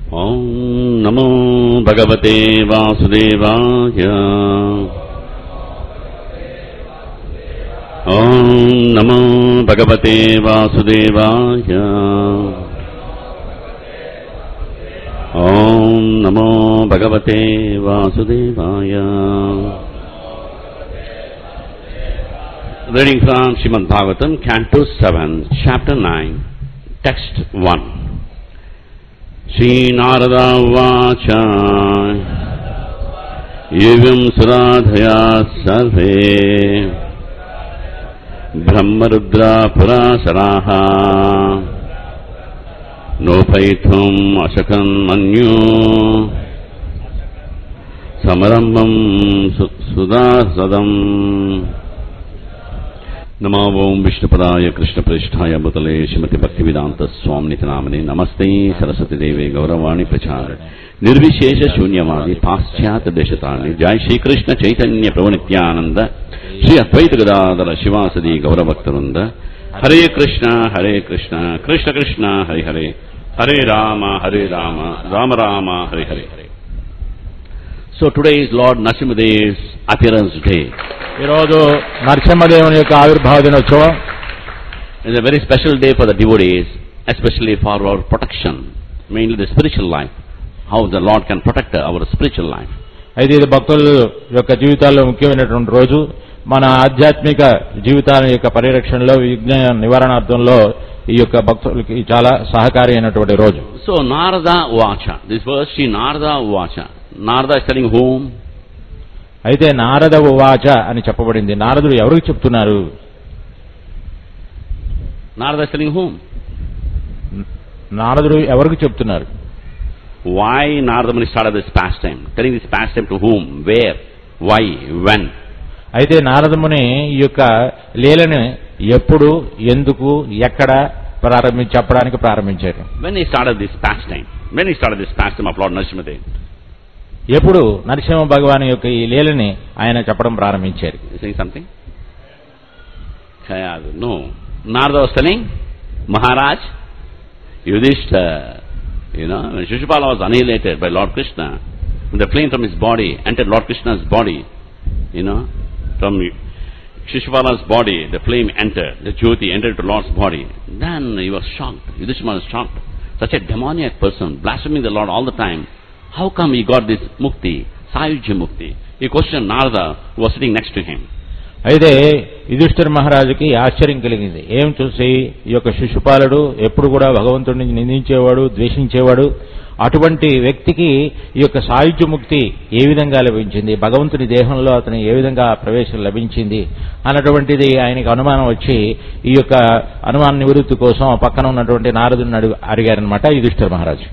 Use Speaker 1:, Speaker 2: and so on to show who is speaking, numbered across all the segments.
Speaker 1: ॐ नमो भगवते वासुदेवाय ॐ नमो भगवते वासुदेवाय ॐ नमो भगवते वासुदेवाय Reading from Srimad Bhagavatam, Canto 7, Chapter 9, Text 1. श्रीनारदा उवाच एवं सुराधया सर्वे ब्रह्मरुद्रा पुरासराः नोपैथुम् अशकन् मन्यु समरम्भम् सु- सुदासदम् नमो ओं विष्णुपदाय कृष्णप्रेष्ठाय भूतले श्रीमति भक्तिवेदांत स्वामिनिति नामने नमस्ते सरस्वती देवे गौरवाणी प्रचार निर्विशेष शून्यवादी पाश्चात्य देशतानि जय श्री कृष्ण चैतन्य प्रभु नित्यानंद श्री अद्वैत गदाधर शिवासदि गौरभक्तवृंद हरे कृष्ण हरे कृष्ण कृष्ण कृष्ण हरे हरे हरे राम हरे राम राम राम हरे हरे So today is Lord Narasimhadeva's appearance day.
Speaker 2: ఈరోజు నరసింహదేవుని యొక్క ఆవిర్భావ దినోత్సవం
Speaker 1: It's a very special day for the devotees, especially for our protection, mainly the spiritual life. How the Lord can protect our spiritual life.
Speaker 2: అయితే ఇది భక్తుల యొక్క జీవితాల్లో ముఖ్యమైనటువంటి రోజు మన ఆధ్యాత్మిక జీవితాల యొక్క పరిరక్షణలో విఘ్న నివారణార్థంలో ఈ యొక్క భక్తులకి చాలా సహకారి అయినటువంటి రోజు
Speaker 1: So Narada Vacha, this verse, Sri Narada Vacha. Narada is telling whom?
Speaker 2: అయితే నారద వాచ అని చెప్పబడింది నారదుడు ఎవరికి చెప్తున్నారు
Speaker 1: Narada is telling whom?
Speaker 2: నారదుడు ఎవరికి చెప్తున్నారు
Speaker 1: Why Narada Muni started this pastime? Telling this pastime to whom? Where? Why? When?
Speaker 2: అయితే నారదముని ఈ యొక్క లీలను ఎప్పుడు ఎందుకు ఎక్కడ ప్రారంభి చెప్పడానికి ప్రారంభించారు
Speaker 1: When he started this pastime? When he started this pastime of Lord Narasimhadev?
Speaker 2: ఎప్పుడు నరసింహ భగవాన్ యొక్క ఈ లీలని ఆయన చెప్పడం ప్రారంభించారు
Speaker 1: You saying something? Kaya, no. Narada was telling, Maharaj, Yudhishthira, you know, when Shishupala was annihilated by Lord Krishna, when the flame from his body entered Lord Krishna's body, you know, from Shishupala's body, the flame entered, the Jyoti entered to Lord's body. Then he was shocked. Yudhishthira was shocked. Such a demoniac person, blaspheming the Lord all the time. How come he got this mukti, Sayujya mukti? He questioned Narada, who was sitting next to him.
Speaker 2: అయితే యుధిష్ఠిర మహారాజుకి ఆశ్చర్యం కలిగింది ఏం చూసి ఈ యొక్క శిశుపాలుడు ఎప్పుడు కూడా భగవంతుడిని నిందించేవాడు ద్వేషించేవాడు అటువంటి వ్యక్తికి ఈ యొక్క సాయుధ్య ముక్తి ఏ విధంగా లభించింది భగవంతుని దేహంలో అతని ఏ విధంగా ప్రవేశం లభించింది అన్నటువంటిది ఆయనకి అనుమానం వచ్చి ఈ యొక్క అనుమాన నివృత్తి కోసం పక్కన ఉన్నటువంటి నారదుని అడుగు అడిగారనమాట యుధిష్ఠిర మహారాజు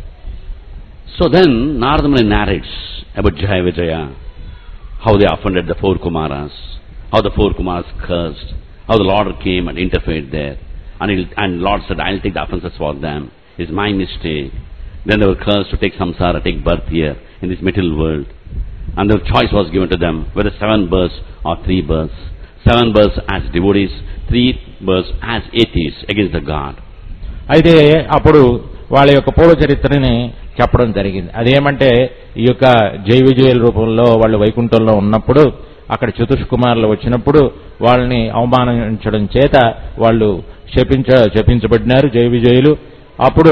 Speaker 1: So then Narada Muni narrates about Jaya Vijaya, how they offended the four Kumaras, how the four Kumaras cursed, how the Lord came and interfered there. And, he'll, and Lord said, I'll take the offenses for them. It's my mistake. Then they were cursed to take samsara, take birth here in this material world. And the choice was given to them whether seven births or three births. Seven births as devotees, three births as atheists against the God.
Speaker 2: అయితే అప్పుడు వాళ్ళ యొక్క పూర్వ చరిత్రని చెప్పడం జరిగింది అదేమంటే ఈ యొక్క జై విజయుల రూపంలో వాళ్ళు వైకుంఠంలో ఉన్నప్పుడు అక్కడ చతుష్కుమారులు వచ్చినప్పుడు వాళ్ళని అవమానించడం చేత వాళ్ళు శపించ శపించబడినారు జై విజయులు అప్పుడు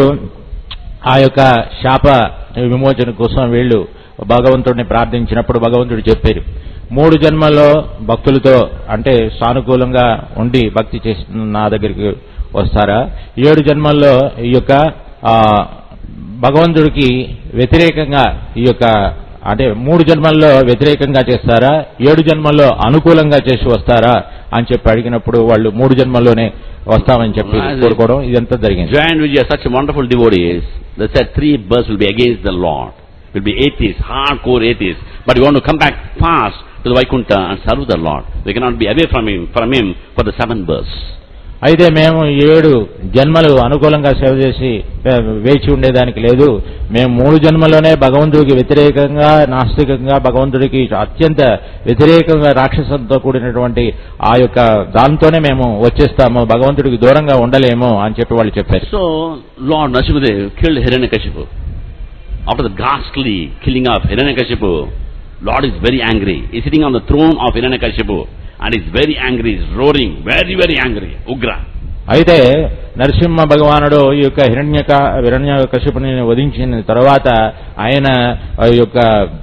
Speaker 2: ఆ యొక్క శాప విమోచన కోసం వీళ్ళు భగవంతుడిని ప్రార్థించినప్పుడు భగవంతుడు చెప్పారు మూడు జన్మల్లో భక్తులతో అంటే సానుకూలంగా ఉండి భక్తి చేసి నా దగ్గరికి వస్తారా ఏడు జన్మల్లో ఈ యొక్క ఆ, భగవంతుడికి వ్యతిరేకంగా ఈ యొక్క అంటే మూడు జన్మల్లో వ్యతిరేకంగా చేస్తారా ఏడు జన్మల్లో అనుకూలంగా చేసి వస్తారా అని చెప్పి అడిగినప్పుడు వాళ్ళు మూడు జన్మల్లోనే వస్తామని చెప్పి కోరుకోవడం ఇదంతా జరిగింది
Speaker 1: Jaya and Vijaya are such wonderful devotees. They said three births will be against the Lord. Will be atheists, hardcore atheists. But we want to come back fast to the Vaikuntha and serve the Lord. We cannot be away from him, from him for the seven births.
Speaker 2: అయితే మేము ఏడు జన్మలు అనుకూలంగా సేవ చేసి ఏ, వేచి ఉండేదానికి లేదు మేము మూడు జన్మలోనే భగవంతుడికి వ్యతిరేకంగా నాస్తికంగా భగవంతుడికి అత్యంత వ్యతిరేకంగా రాక్షసంతో కూడినటువంటి ఆ యొక్క దాంతోనే మేము వచ్చేస్తాము భగవంతుడికి దూరంగా ఉండలేము అని చెప్పి వాళ్ళు చెప్పారు
Speaker 1: So, Lord Narasimhadev killed Hiranyakashipu. after the ghastly killing of Hiranyakashipu, Lord is very angry. He's sitting on the throne of Hiranyakashipu and he's very angry, he's roaring, very, very angry, Ugra.
Speaker 2: అయితే నరసింహ భగవానుడు ఈ యొక్క హిరణ్యక హిరణ్య కశ్యపుని వధించిన తర్వాత ఆయన ఆ యొక్క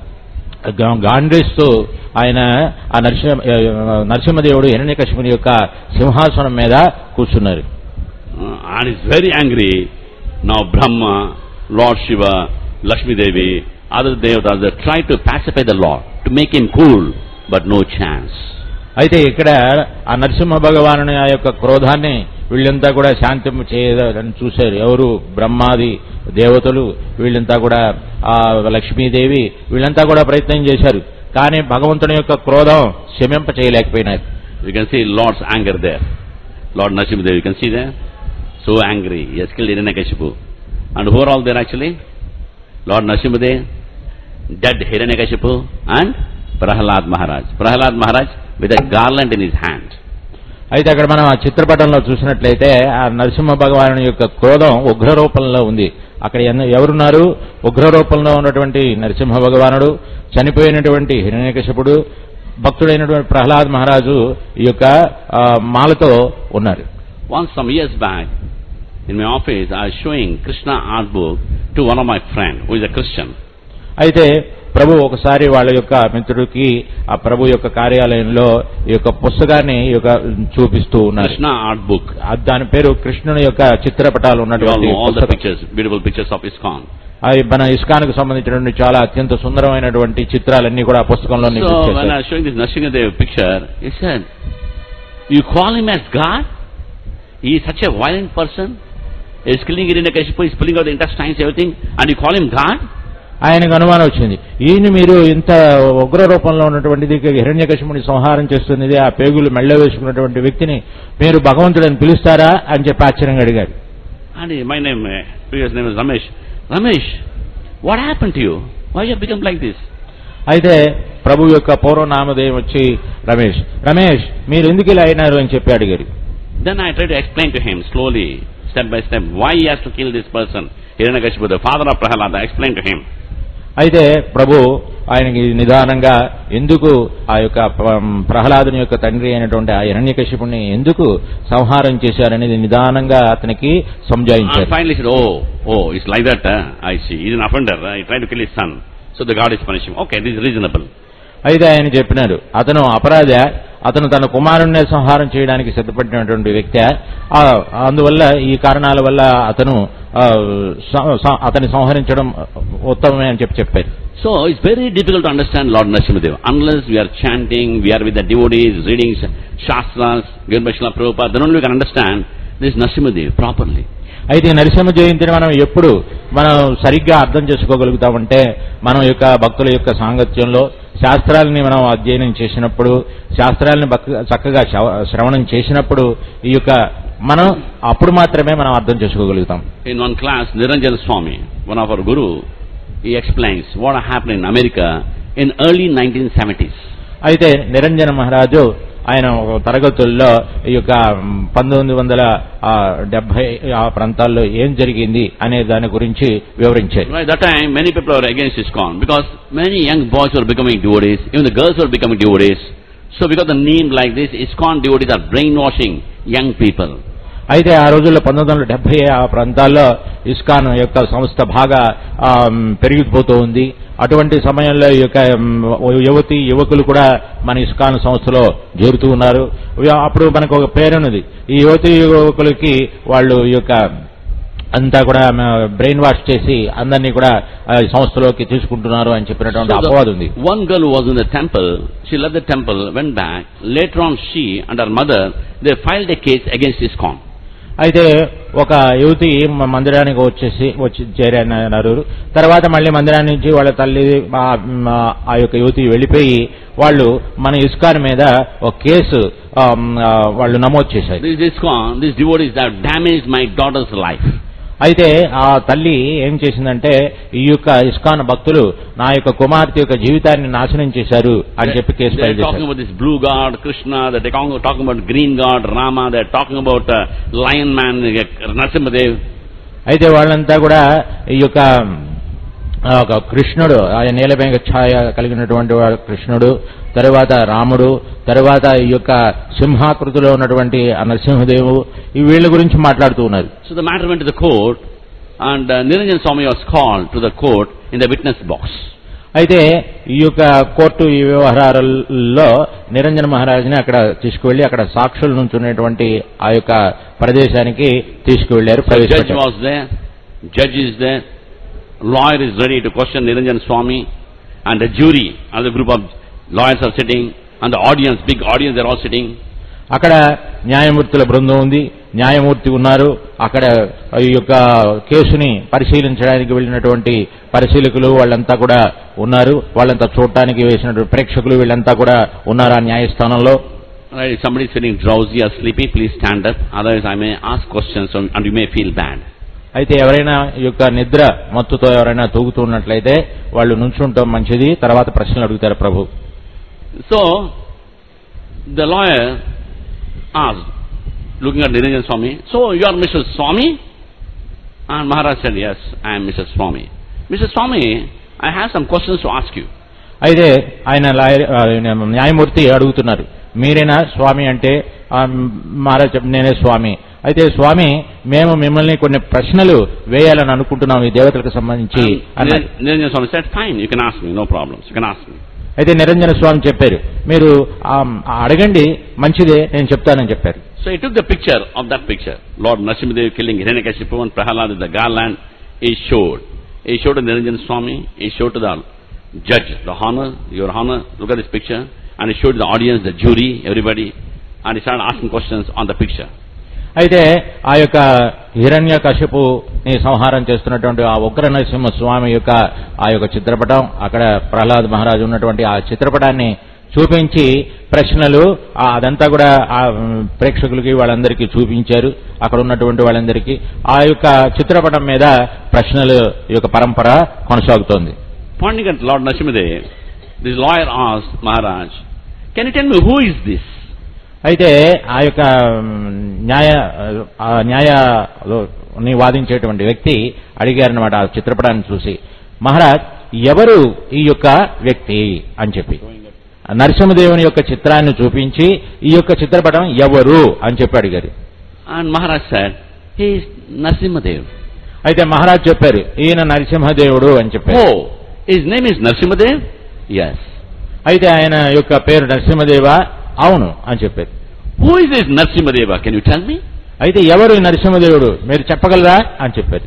Speaker 2: గా- గాండ్రిస్తూ ఆయన ఆ నరసింహ నరసింహదేవుడు హిరణ్య కశ్యపుని యొక్క సింహాసనం మీద కూర్చున్నారు
Speaker 1: Uh, and he's very angry. Now Brahma, Lord Shiva, Lakshmi Devi, other devatas, they try to pacify the Lord, to make him cool, but no chance.
Speaker 2: అయితే ఇక్కడ ఆ నరసింహ భగవాను ఆ యొక్క క్రోధాన్ని వీళ్ళంతా కూడా శాంతింప చేయాలని చూశారు ఎవరు బ్రహ్మాది దేవతలు వీళ్ళంతా కూడా ఆ లక్ష్మీదేవి వీళ్ళంతా కూడా ప్రయత్నం చేశారు కానీ భగవంతుని యొక్క క్రోధం శమింప చేయలేకపోయినారు
Speaker 1: You can see Lord's anger there. Lord Narasimhadev, you can see there? So angry. He has killed Hiranyakashipu. And who are all there actually? Lord Narasimhadev, dead Hiranyakashipu, and Prahalad Maharaj. Prahalad Maharaj with a garland in his hand.
Speaker 2: అయితే అక్కడ మనం ఆ చిత్రపటంలో చూసినట్లయితే ఆ నరసింహ భగవాను యొక్క క్రోధం ఉగ్ర రూపంలో ఉంది అక్కడ ఎన్న- ఎవరున్నారు ఉగ్ర రూపంలో ఉన్నటువంటి నరసింహ భగవానుడు చనిపోయినటువంటి హిరణ్యకశపుడు భక్తుడైనటువంటి ప్రహ్లాద్ మహారాజు ఈ యొక్క ఆ, మాలతో ఉన్నారు
Speaker 1: Once some years back, in my office, I was showing Krishna art book to one of my friend who is a Christian.
Speaker 2: అయితే ప్రభు ఒకసారి వాళ్ళ యొక్క మిత్రుడికి ఆ ప్రభు యొక్క కార్యాలయంలో ఈ యొక్క పుస్తకాన్ని ఈ యొక్క చూపిస్తూ ఉన్నారు
Speaker 1: Krishna art book.
Speaker 2: ఆ దాని పేరు కృష్ణుని యొక్క చిత్రపటాలు
Speaker 1: You all
Speaker 2: ఉన్నటువంటి
Speaker 1: know all the
Speaker 2: పుస్తకం.
Speaker 1: pictures, beautiful pictures of ISKCON.
Speaker 2: అవి మన ఇస్కాన్కు సంబంధించినటువంటి చాలా అత్యంత సుందరమైనటువంటి చిత్రాలన్నీ కూడా ఆ పుస్తకంలో
Speaker 1: So
Speaker 2: నిలిపి
Speaker 1: when I
Speaker 2: చేశారు.
Speaker 1: was showing this Narasimhadev picture, he said, you call him as God? He is such a violent person. He is killing Hiranyakashipu, he is pulling out the intestines, everything, and you call him God?
Speaker 2: ఆయనకు అనుమానం వచ్చింది ఈయన మీరు ఇంత ఉగ్ర రూపంలో ఉన్నటువంటిది హిరణ్యకశిముని సంహారం చేస్తున్నది ఆ పేగులు మెళ్ళ వేసుకున్నటువంటి వ్యక్తిని మీరు భగవంతుడని పిలుస్తారా అని చెప్పి ఆశ్చర్యంగా అడిగారు
Speaker 1: And he, my name, uh, previous name is Ramesh. Ramesh, what happened to you? Why you have become like this?
Speaker 2: అయితే ప్రభు యొక్క పూర్వనామధేయం వచ్చి రమేష్ రమేష్ మీరు ఎందుకు ఇలా అయినారు అని చెప్పి అడిగారు
Speaker 1: Then I tried to explain to him slowly, step by step, why he has to kill this person, Hiranyakashipu, the father of Prahalada. I explained to him.
Speaker 2: అయితే ప్రభు ఆయనకి నిదానంగా ఎందుకు ఆ యొక్క ప్ర- ప్రహ్లాదుని యొక్క తండ్రి అయినటువంటి ఆ హిరణ్యకశిపుణ్ణి ఎందుకు సంహారం చేశారనేది నిదానంగా అతనికి
Speaker 1: And
Speaker 2: సంజాయించారు
Speaker 1: finally he said, oh, oh, it's like that, uh, I see. He's an offender, uh, he tried to kill his son. So the God is punishing him. Okay, this is reasonable.
Speaker 2: అయితే ఆయన చెప్పినారు అతను అపరాధ అతను తన కుమారుణ్ణి సంహారం చేయడానికి సిద్ధపడినటువంటి వ్యక్తి ఆ, అందువల్ల ఈ కారణాల వల్ల అతను ఆ, స- స- అతన్ని సంహరించడం ఉత్తమమే అని చెప్పి చెప్పారు
Speaker 1: So it's very difficult to understand Lord Narasimhadev. Unless we are chanting, we are with the devotees, reading sh- Shastras, given by Srila Prabhupada, then only we can understand this Narasimhadev properly.
Speaker 2: అయితే ఈ నరసింహ జయంతిని మనం ఎప్పుడు మనం సరిగ్గా అర్థం చేసుకోగలుగుతామంటే మనం యొక్క భక్తుల యొక్క సాంగత్యంలో శాస్త్రాలని మనం అధ్యయనం చేసినప్పుడు శాస్త్రాలని బక్క- చక్కగా శవ- శ్రవణం చేసినప్పుడు ఈ యొక్క మనం అప్పుడు మాత్రమే మనం అర్థం చేసుకోగలుగుతాం
Speaker 1: In one class, Niranjana Swami, one of our guru, he explains what happened in America in early 1970s.
Speaker 2: అయితే నిరంజన మహారాజు ఆయన ఒక తరగతుల్లో ఈ యొక్క మ్, పంతొమ్మిది వందల ఆ, డెబ్బై ఆ ప్రాంతాల్లో ఏం జరిగింది అనే దాని గురించి వివరించారు
Speaker 1: Right, that time many people were against ISKCON because many young boys were becoming devotees, even the girls were becoming devotees. So because the name like this, ISKCON devotees are brainwashing young people.
Speaker 2: అయితే ఆ రోజుల్లో పంతొమ్మిది వందల డెబ్బై ఆ ప్రాంతాల్లో ISKCON యొక్క సంస్థ బాగా ఆ, మ్, పెరిగిపోతూ ఉంది అటువంటి సమయంలో ఈ యొక్క మ్, యువతి యువకులు కూడా మన ఇస్కాన్ సంస్థలో చేరుతూ ఉన్నారు అప్పుడు మనకు ఒక పేరున్నది ఈ యువతి యువకులకి వాళ్ళు ఈ యొక్క అంతా కూడా బ్రెయిన్ వాష్ చేసి అందరినీ కూడా ఆ, సంస్థలోకి తీసుకుంటున్నారు అని చెప్పినటువంటి
Speaker 1: So
Speaker 2: అపవాదు ఉంది
Speaker 1: the one girl who was in the temple, she left the temple, went back. Later on, she and her mother, they filed a case against ISKCON.
Speaker 2: అయితే ఒక యువతి మ- మందిరానికి వచ్చేసి వచ్చి చేరన్నారు తర్వాత మళ్ళీ మందిరాన్ని నుంచి వాళ్ళ తల్లి ఆ- ఆ- ఆ యొక్క యువతి వెళ్ళిపోయి వాళ్ళు మన ఇస్కాన్ మీద ఒక కేసు ఆ, ఆ, వాళ్ళు నమోదు చేశారు
Speaker 1: This ISKCON, these devotees have damaged my daughter's life.
Speaker 2: అయితే ఆ తల్లి ఏం చేసిందంటే ఈ యొక్క ఇస్కాన్ భక్తులు నా యొక్క కుమార్తె యొక్క జీవితాన్ని నాశనం చేశారు అని చెప్పి కేసు
Speaker 1: They're
Speaker 2: ఫైల్
Speaker 1: talking
Speaker 2: చేశారు
Speaker 1: about this blue god, Krishna, they're talking, talking about green god, Rama, they're talking about uh, lion man, uh, Narasimhadev.
Speaker 2: అయితే వాళ్ళంతా కూడా ఈ యొక్క ఆ ఒక కృష్ణుడు ఆయన నీలమేఘ ఛాయ కలిగినటువంటి వాడు కృష్ణుడు తరువాత రాముడు తరువాత ఈ యొక్క సింహాకృతిలో ఉన్నటువంటి ఆ నరసింహదేవు ఈ వీళ్ళ గురించి మాట్లాడుతూ ఉన్నారు
Speaker 1: So the matter went to the court, and uh, Niranjan Swami was called to the court in the witness box.
Speaker 2: అయితే ఈ యొక్క కోర్టు ఈ వ్యవహారాల్లో నిరంజన మహారాజుని అక్కడ తీసుకువెళ్లి అక్కడ సాక్షుల నుంచి ఉన్నటువంటి ఆ యొక్క ప్రదేశానికి తీసుకువెళ్లారు
Speaker 1: So judge
Speaker 2: ప్రవేశపెట్టారు
Speaker 1: was there, judge is there, lawyer is ready to question Niranjan Swami, and the jury, another group of lawyers are sitting, and the audience, big audience, they're all sitting.
Speaker 2: అక్కడ న్యాయమూర్తుల బృందం ఉంది న్యాయమూర్తి ఉన్నారు అక్కడ ఈ యొక్క కేసుని పరిశీలించడానికి వెళ్ళినటువంటి పరిశీలకులు వాళ్ళంతా కూడా ఉన్నారు వాళ్ళంతా చూడటానికి వేసినటువంటి ప్రేక్షకులు వీళ్ళంతా కూడా ఉన్నారు ఆ న్యాయస్థానంలో
Speaker 1: Right, if somebody is feeling drowsy or sleepy, please stand up. Otherwise, I may ask questions and and you may feel bad.
Speaker 2: అయితే ఎవరైనా ఈ యొక్క నిద్ర మత్తుతో ఎవరైనా తూగుతూ ఉన్నట్లయితే వాళ్ళు నుంచుంటాం మంచిది తర్వాత ప్రశ్నలు అడుగుతారు ప్రభు
Speaker 1: So, the lawyer asked, looking at Niranjan Swami, so you are Mr. Swami? And Maharaj said, yes, I am Mr. Swami. Mr. Swami, I have some questions to ask you.
Speaker 2: అయితే ఆయన లాయర్ ఆయన న్యాయమూర్తి అడుగుతున్నారు మీరేనా స్వామి అంటే "ఆ, మహారాజ్ చెప్- నేనే స్వామి అయితే స్వామి మేము మిమ్మల్ని కొన్ని ప్రశ్నలు వేయాలని అనుకుంటున్నాం ఈ దేవతలకు సంబంధించి
Speaker 1: And
Speaker 2: అన్నారు
Speaker 1: Niran- Niranjan Swami said, fine, you can ask me, no problems, you can ask me.
Speaker 2: అయితే నిరంజన స్వామి చెప్పారు మీరు ఆ, అడగండి మంచిదే నేను చెప్తానని చెప్పారు
Speaker 1: So he took the picture of that picture. Lord Narasimhadev killing Hiranyakashipu and Prahalad in the garland. He showed. He showed to Niranjan Swami. He showed to the judge, the honor, your honor, look at this picture. And he showed the audience, the jury, everybody. And he started asking questions on the picture.
Speaker 2: అయితే ఆ యొక్క హిరణ్య కశిపుని సంహారం చేస్తున్నటువంటి ఆ ఉగ్ర నరసింహ స్వామి యొక్క ఆ యొక్క చిత్రపటం అక్కడ ప్రహ్లాద్ మహారాజు ఉన్నటువంటి ఆ చిత్రపటాన్ని చూపించి ప్రశ్నలు ఆ అదంతా కూడా ఆ మ్, ప్రేక్షకులకి వాళ్ళందరికీ చూపించారు అక్కడ ఉన్నటువంటి వాళ్ళందరికీ ఆ యొక్క చిత్రపటం మీద ప్రశ్నలు ఈ యొక్క పరంపర కొనసాగుతోంది
Speaker 1: Pointing at Lord Narasimhadev, this lawyer asked Maharaj, Can you tell me who is this?
Speaker 2: అయితే ఆ యొక్క మ్, న్యాయ ఆ న్యాయని వాదించేటువంటి వ్యక్తి అడిగారనమాట ఆ చిత్రపటాన్ని చూసి మహారాజ్ ఎవరు ఈ యొక్క వ్యక్తి అని చెప్పి నరసింహదేవుని యొక్క చిత్రాన్ని చూపించి ఈ యొక్క చిత్రపటం ఎవరు అని చెప్పి అడిగారు
Speaker 1: And Maharaj said, He is Narasimhadev.
Speaker 2: అయితే మహారాజ్ చెప్పారు ఈయన నరసింహదేవుడు అని చెప్పారు
Speaker 1: Oh, his name is Narasimhadev? Yes.
Speaker 2: అయితే ఆయన యొక్క పేరు నరసింహదేవ అవును అని చెప్పారు
Speaker 1: Who is this Narasimhadeva? Can you tell me?
Speaker 2: అయితే ఎవరు ఈ నరసింహదేవుడు మీరు చెప్పగలరా అని చెప్పారు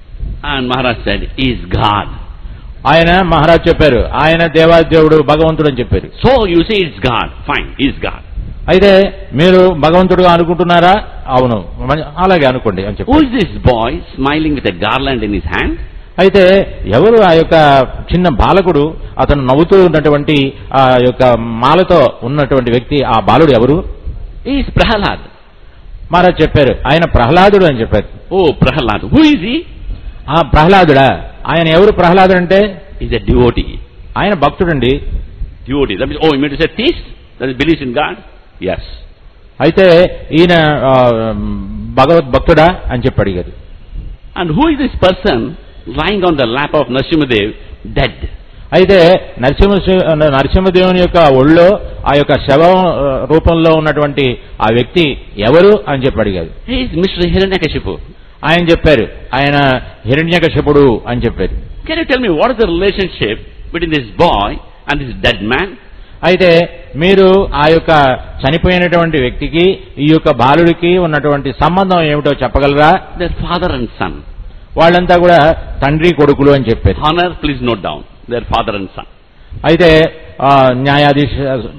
Speaker 1: And Maharaj said, He is God.
Speaker 2: ఆయన మహారాజ్ చెప్పారు ఆయన దేవాదేవుడు భగవంతుడు అని చెప్పారు
Speaker 1: So you say it's God. Fine, He is God.
Speaker 2: అయితే మీరు భగవంతుడుగా అనుకుంటున్నారా అవును మ- అలాగే అనుకోండి అని
Speaker 1: Who
Speaker 2: చెప్పారు
Speaker 1: is this boy smiling with a garland in his hand?
Speaker 2: అయితే ఎవరు ఆ యొక్క చిన్న బాలకుడు అతను నవ్వుతూ ఉన్నటువంటి ఆ యొక్క మాలతో ఉన్నటువంటి వ్యక్తి ఆ బాలుడు ఎవరు
Speaker 1: He is Prahalad.
Speaker 2: మహారాజ్ చెప్పారు ఆయన ప్రహ్లాదుడు అని చెప్పారు
Speaker 1: Oh, Prahalad. Who is he?
Speaker 2: ఆ ప్రహ్లాదుడా ఆయన ఎవరు ప్రహ్లాదుడు అంటే
Speaker 1: He's a devotee.
Speaker 2: ఆయన భక్తుడండి
Speaker 1: Devotee. That means, oh, you mean to say theist? That is believes in God? Yes.
Speaker 2: అయితే ఈయన ఆ, భగవద్భక్తుడా అని చెప్పి అడిగారు
Speaker 1: And who is this person lying on the lap of Narasimhadev dead?
Speaker 2: అయితే నరసింహ నరసింహదేవుని యొక్క ఒళ్ళో ఆ యొక్క శవం ఆ, రూపంలో ఉన్నటువంటి ఆ వ్యక్తి ఎవరు అని చెప్పి అడిగారు
Speaker 1: He is Mr. Hiranyakashipu.
Speaker 2: ఆయన చెప్పారు ఆయన హిరణ్యకశపుడు అని చెప్పారు
Speaker 1: Can you tell me what is the relationship between this boy and this dead man?
Speaker 2: అయితే మీరు ఆ యొక్క చనిపోయినటువంటి వ్యక్తికి ఈ యొక్క బాలుడికి ఉన్నటువంటి సంబంధం ఏమిటో చెప్పగలరా
Speaker 1: Their father and son.
Speaker 2: వాళ్ళంతా కూడా తండ్రి కొడుకులు అని చెప్పారు
Speaker 1: Honor, please note down. Their father and son.
Speaker 2: అయితే ఆ, న్యాయాధీశ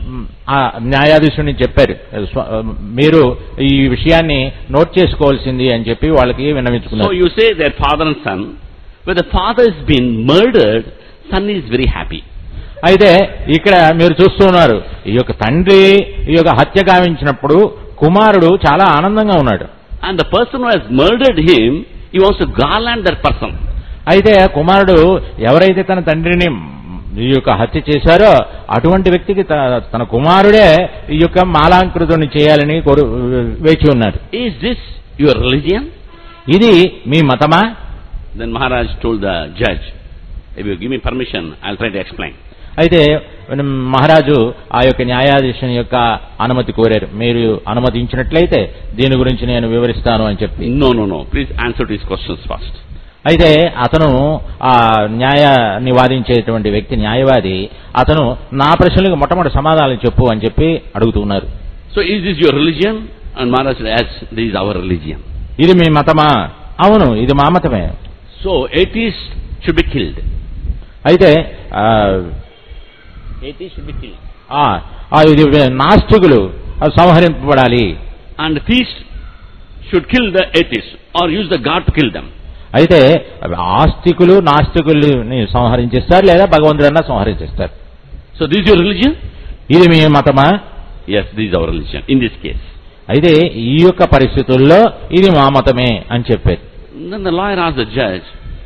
Speaker 2: ఆ, న్యాయాధీశుని చెప్పారు స్వ- మీరు ఈ విషయాన్ని నోట్ చేసుకోవాల్సింది అని చెప్పి వాళ్ళకి
Speaker 1: So
Speaker 2: విన్నవించుకున్నారు
Speaker 1: you say their father and son. When the father has been murdered, son is very happy.
Speaker 2: అయితే ఇక్కడ మీరు చూస్తున్నారు ఈ యొక్క తండ్రి ఈ యొక్క హత్య గావించినప్పుడు కుమారుడు చాలా ఆనందంగా ఉన్నాడు
Speaker 1: And the person who has murdered him, he wants to garland that person.
Speaker 2: అయితే ఆ కుమారుడు ఎవరైతే తన తండ్రిని ఈ యొక్క హత్య చేశారో అటువంటి వ్యక్తికి త- తన కుమారుడే ఈ యొక్క మాలాంకృతుని చేయాలని కోరు వేచి ఉన్నారు
Speaker 1: Is this your religion?
Speaker 2: ఇది మీ మతమా
Speaker 1: Then Maharaj told the judge, If you give me permission, I'll try to explain.
Speaker 2: అయితే మనం మహారాజు ఆ యొక్క న్యాయాధీశుని యొక్క అనుమతి కోరారు మీరు అనుమతించినట్లయితే దీని గురించి నేను వివరిస్తాను అని చెప్పి
Speaker 1: No, no, no. Please answer these questions first.
Speaker 2: అయితే అతను ఆ న్యాయాన్ని వాదించేటువంటి వ్యక్తి న్యాయవాది అతను నా ప్రశ్నలకు మొట్టమొదటి సమాధానం చెప్పు అని చెప్పి అడుగుతున్నారు
Speaker 1: So is this your religion? And Maharaj said, yes, this is our religion.
Speaker 2: ఇది మీ మతమా అవును ఇది మా మతమే
Speaker 1: So atheists should be killed.
Speaker 2: అయితే ఆ,
Speaker 1: Atheists should be killed.
Speaker 2: ఆ, ఆ, ఇది నాస్తికులు అది సంహరింపబడాలి
Speaker 1: And theists should kill the atheists or use the God to kill them.
Speaker 2: అయితే ఆస్తికులు నాస్తికుల్ని సంహరించేస్తారు లేదా భగవంతుడన్నా సంహరించేస్తారు
Speaker 1: So this is your religion?
Speaker 2: ఇది మీ మతమా
Speaker 1: Yes, this is our religion in this case.
Speaker 2: అయితే ఈ యొక్క పరిస్థితుల్లో ఇది మా మతమే అని చెప్పారు
Speaker 1: Then the lawyer asked the judge,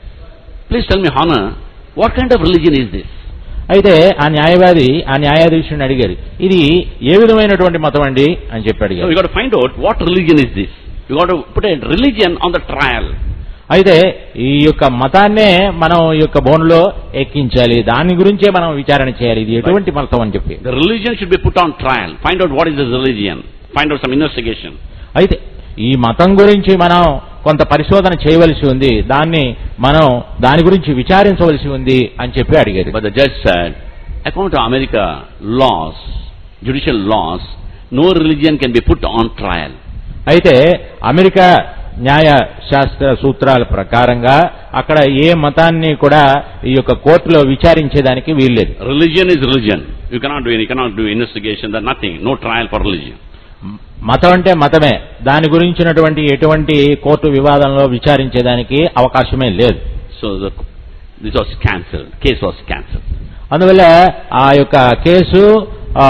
Speaker 1: please tell me, Honor, what kind of religion is this?
Speaker 2: అయితే ఆ న్యాయవాది ఆ న్యాయాధీశుని అడిగారు ఇది ఏ విధమైనటువంటి మతం అండి అని చెప్పి
Speaker 1: So
Speaker 2: అడిగారు
Speaker 1: we got to find out what religion is this. We got to put a religion on the trial.
Speaker 2: అయితే ఈ యొక్క మతాన్నే మనం ఈ యొక్క బోన్లో ఎక్కించాలి దాని గురించే మనం విచారణ చేయాలి ఇది ఎటువంటి మతం అని చెప్పి
Speaker 1: The religion should be put on trial. Find out what is this religion. Find out some investigation.
Speaker 2: అయితే ఈ మతం గురించి మనం కొంత పరిశోధన చేయవలసి ఉంది దాన్ని మనం దాని గురించి విచారించవలసి ఉంది అని చెప్పి అడిగారు
Speaker 1: But the judge said, according to America laws, judicial laws, no religion can be put on trial.
Speaker 2: అయితే అమెరికా న్యాయ శాస్త్ర సూత్రాల ప్రకారంగా అక్కడ ఏ మతాన్ని కూడా ఈ యొక్క కోర్టులో విచారించేదానికి వీల్లేదు
Speaker 1: Religion is religion. You cannot do any, you cannot do investigation, there's nothing. No trial for religion.
Speaker 2: మతం అంటే మతమే దాని గురించినటువంటి ఎటువంటి కోర్టు వివాదంలో విచారించేదానికి అవకాశమే లేదు
Speaker 1: So the, this was cancelled. Case was cancelled.
Speaker 2: అందువల్ల ఆ యొక్క కేసు ఆ,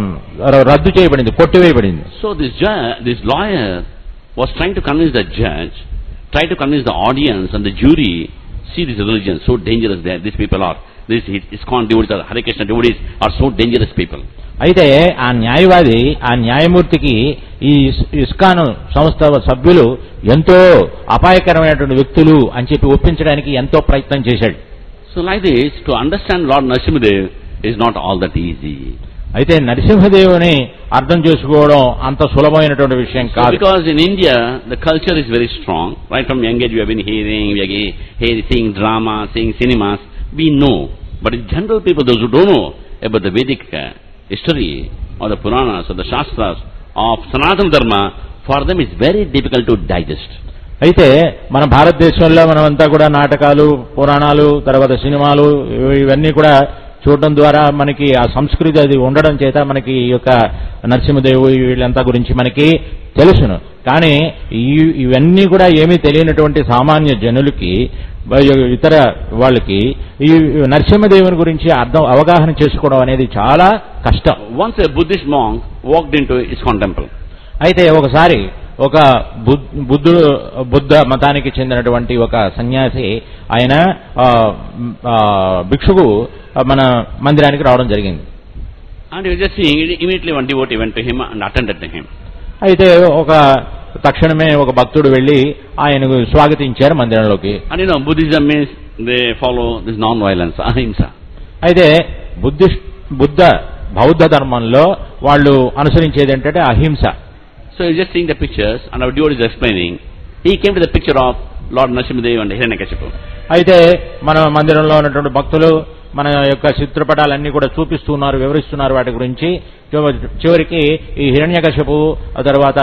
Speaker 2: ర- రద్దు చేయబడింది కొట్టివేయబడింది
Speaker 1: So this judge, this lawyer was trying to convince the judge, try to convince the audience and the jury, see this religion, so dangerous there, these people are. These ISKCON devotees or Hare Krishna devotees are so dangerous people.
Speaker 2: అయితే ఆ న్యాయవాది ఆ న్యాయమూర్తికి ఈ is- ఇస్కాను సంస్థ సభ్యులు ఎంతో అపాయకరమైనటువంటి వ్యక్తులు అని చెప్పి ఒప్పించడానికి ఎంతో ప్రయత్నం చేశాడు
Speaker 1: So like this, to understand Lord Narasimhadev is not all that easy.
Speaker 2: అయితే నరసింహదేవుని అర్థం చేసుకోవడం అంత సులభమైనటువంటి విషయం
Speaker 1: So
Speaker 2: కాదు
Speaker 1: because in India, the culture is very strong. Right from young age, we have been hearing, we are ge- hearing, seeing drama, seeing cinemas. We know. But in general people, those who don't know about the Vedic uh, history or the Puranas or the Shastras of Sanatana Dharma, for them it's very difficult to digest.
Speaker 2: అయితే మన భారతదేశంలో మనమంతా కూడా నాటకాలు పురాణాలు తర్వాత సినిమాలు ఇవి- ఇవన్నీ కూడా చూడడం ద్వారా మనకి ఆ సంస్కృతి అది ఉండడం చేత మనకి ఈ యొక్క నరసింహదేవు వీళ్ళంతా గురించి మనకి తెలుసును కానీ ఈ ఇవన్నీ కూడా ఏమీ తెలియనటువంటి సామాన్య జనులకి మరియు ఇతర వాళ్ళకి ఈ నరసింహదేవుని గురించి అర్థం అవగాహన చేసుకోవడం అనేది చాలా కష్టం
Speaker 1: Once a Buddhist monk walked into ISKCON temple.
Speaker 2: అయితే ఒకసారి ఒక బుద్- బుద్ధుడు బుద్ధ మతానికి చెందినటువంటి ఒక సన్యాసి ఆయన ఆ, ఆ, భిక్షువు మన మందిరానికి రావడం జరిగింది
Speaker 1: And he was just seeing, immediately one devotee went to him and attended to him.
Speaker 2: అయితే ఒక తక్షణమే ఒక భక్తుడు వెళ్లి ఆయనకు స్వాగతించారు మందిరంలోకి
Speaker 1: And you know, Buddhism means they follow this non-violence, ahimsa.
Speaker 2: అయితే బుద్ధిస్ట్ బుద్ధ బౌద్ధ ధర్మంలో వాళ్ళు అనుసరించేది ఏంటంటే అహింస
Speaker 1: So he's just seeing the pictures, and our devotee is explaining. He came to the picture of Lord Narasimhadev and Hiranyakashipu.
Speaker 2: అయితే మన మందిరంలో ఉన్నటువంటి భక్తులు మన యొక్క చిత్రపటాలన్నీ కూడా చూపిస్తున్నారు వివరిస్తున్నారు వాటి గురించి చివ- చివరికి ఈ హిరణ్యకశపు ఆ తర్వాత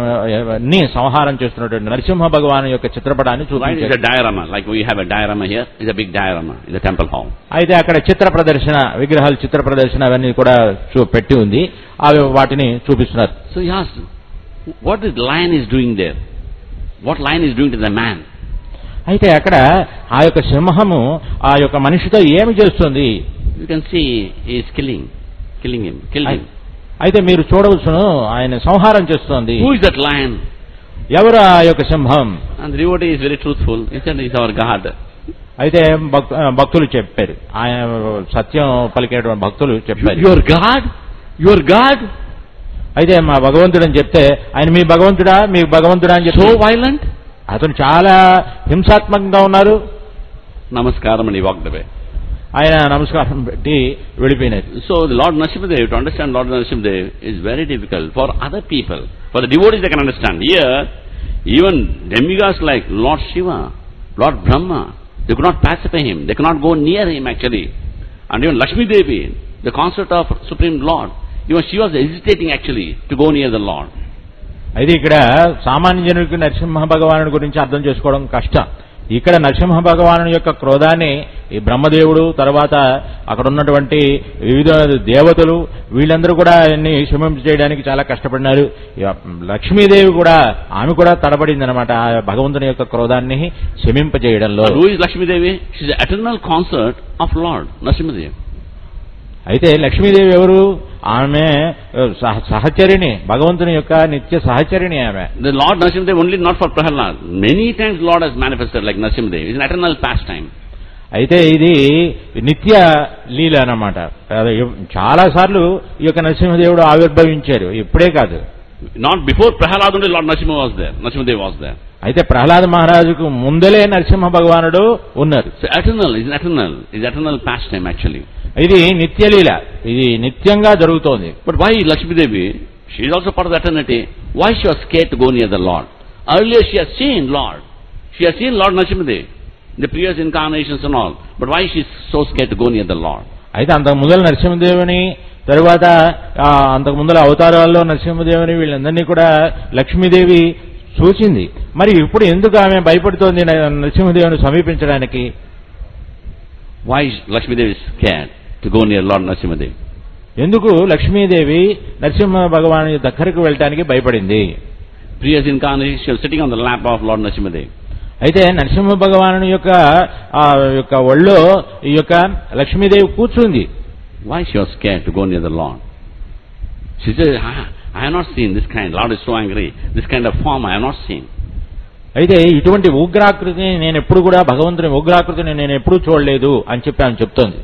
Speaker 2: ని సంహారం చేస్తున్నటువంటి నరసింహ భగవాన్ యొక్క చిత్రపటాన్ని
Speaker 1: Right? It's
Speaker 2: చూపించారు
Speaker 1: a diorama, like we have a diorama here. It's a big diorama in the temple hall.
Speaker 2: అయితే అక్కడ చిత్ర ప్రదర్శన విగ్రహాలు చిత్ర ప్రదర్శన అవన్నీ కూడా చూ- పెట్టి ఉంది అవి వాటిని చూపిస్తున్నారు
Speaker 1: So he asked, what this lion is doing there? What lion is doing to the man?
Speaker 2: అయితే అక్కడ ఆ యొక్క సింహము ఆ యొక్క మనిషితో ఏమి చేస్తుంది
Speaker 1: You can see he is killing, killing him, kill him.
Speaker 2: అయితే మీరు చూడవచ్చును ఆయన సంహారం చేస్తోంది
Speaker 1: Who is that lion?
Speaker 2: ఎవరు ఆ యొక్క సింహం
Speaker 1: And the devotee is very truthful. He said, he's our God.
Speaker 2: అయితే భక్- భక్తులు చెప్పారు ఆయన సత్యం పలికేటువంటి భక్తులు చెప్పారు
Speaker 1: Your God? Your God?
Speaker 2: అయితే మా భగవంతుడు అని చెప్తే ఆయన మీ భగవంతుడా మీ భగవంతుడా అని
Speaker 1: So
Speaker 2: చెప్పి
Speaker 1: violent?
Speaker 2: అతను చాలా హింసాత్మకంగా ఉన్నారు
Speaker 1: Namaskaram and he walked away.
Speaker 2: ఆయన నమస్కారం పెట్టి వెళ్ళిపోయినారు
Speaker 1: So the Lord Narasimhadev, to understand Lord Narasimhadev is very difficult for other people. For the devotees they can understand. Here, even demigods like Lord Shiva, Lord Brahma, they could not pacify him. They could not go near him actually. And even Lakshmi Devi, the consort of Supreme Lord, even she was hesitating actually to go near the Lord.
Speaker 2: అయితే ఇక్కడ సామాన్య జనుడికి నరసింహ భగవానుడి గురించి అర్థం చేసుకోవడం కష్టం ఇక్కడ నరసింహ భగవాను యొక్క క్రోధాన్ని ఈ బ్రహ్మదేవుడు తర్వాత అక్కడ ఉన్నటువంటి వివిధ దేవతలు వీళ్ళందరూ కూడా ఆయన్ని శమింప చేయడానికి చాలా కష్టపడినారు ఇక లక్ష్మీదేవి కూడా ఆమె కూడా తడబడింది అనమాట భగవంతుని యొక్క క్రోధాన్ని శమింపజేయడంలో
Speaker 1: And who is Lakshmi Devi? She is the eternal consort of Lord Narasimhadev.
Speaker 2: అయితే లక్ష్మీదేవి ఎవరు ఆమె సహ- సహచరిణి భగవంతుని యొక్క నిత్య సహచరిణి ఆమె
Speaker 1: The Lord Narasimhadev only not for Prahalad. Many times Lord has manifested like Narasimhadev. It's an eternal pastime.
Speaker 2: అయితే ఇది నిత్య లీల అన్నమాట అదే చాలా సార్లు ఈ యొక్క నరసింహదేవుడు ఆవిర్భవించారు ఇప్పుడే కాదు
Speaker 1: Not before Prahalad only Lord Narasimha was there. Narasimhadev was there.
Speaker 2: అయితే ప్రహ్లాద మహారాజుకు ముందలే నరసింహ భగవానుడు ఉన్నారు
Speaker 1: So eternal is eternal. Is eternal pastime actually.
Speaker 2: ఇది నిత్యలీల ఇది నిత్యంగా జరుగుతోంది
Speaker 1: But why Lakshmi Devi? She is also part of the eternity. Why she was scared to go near the Lord? Earlier she has seen Lord. She has seen Lord Narasimhadev. The previous incarnations and all. But why she is so scared to go near the Lord?
Speaker 2: అయితే అంతకు ముందల నరసింహదేవుని తరువాత ఆ, అంతకు ముందల అవతారాల్లో నరసింహదేవుని వీళ్ళందరినీ కూడా లక్ష్మీదేవి చూసింది మరి ఇప్పుడు ఎందుకు ఆమె భయపడుతోంది న- నరసింహదేవుని సమీపించడానికి
Speaker 1: Why is Lakshmi Devi scared to go near Lord Narasimhadev?
Speaker 2: ఎందుకు లక్ష్మీదేవి నరసింహ భగవాను దగ్గరకు వెళ్ళటానికి భయపడింది
Speaker 1: Previous incarnation she was sitting on the lap of Lord Narasimhadev.
Speaker 2: అయితే నరసింహ భగవాను యొక్క ఆ యొక్క ఒళ్ళో ఈ యొక్క లక్ష్మీదేవి కూర్చుంది
Speaker 1: Why she was scared to go near the Lord? She said, I, I have not seen this kind. Lord is so angry. This kind of form I have not seen.
Speaker 2: అయితే ఇటువంటి ఉగ్రాకృతిని నేను ఎప్పుడు కూడా భగవంతుని ఉగ్రాకృతిని నేను ఎప్పుడూ చూడలేదు అని చెప్పి ఆమె చెప్తోంది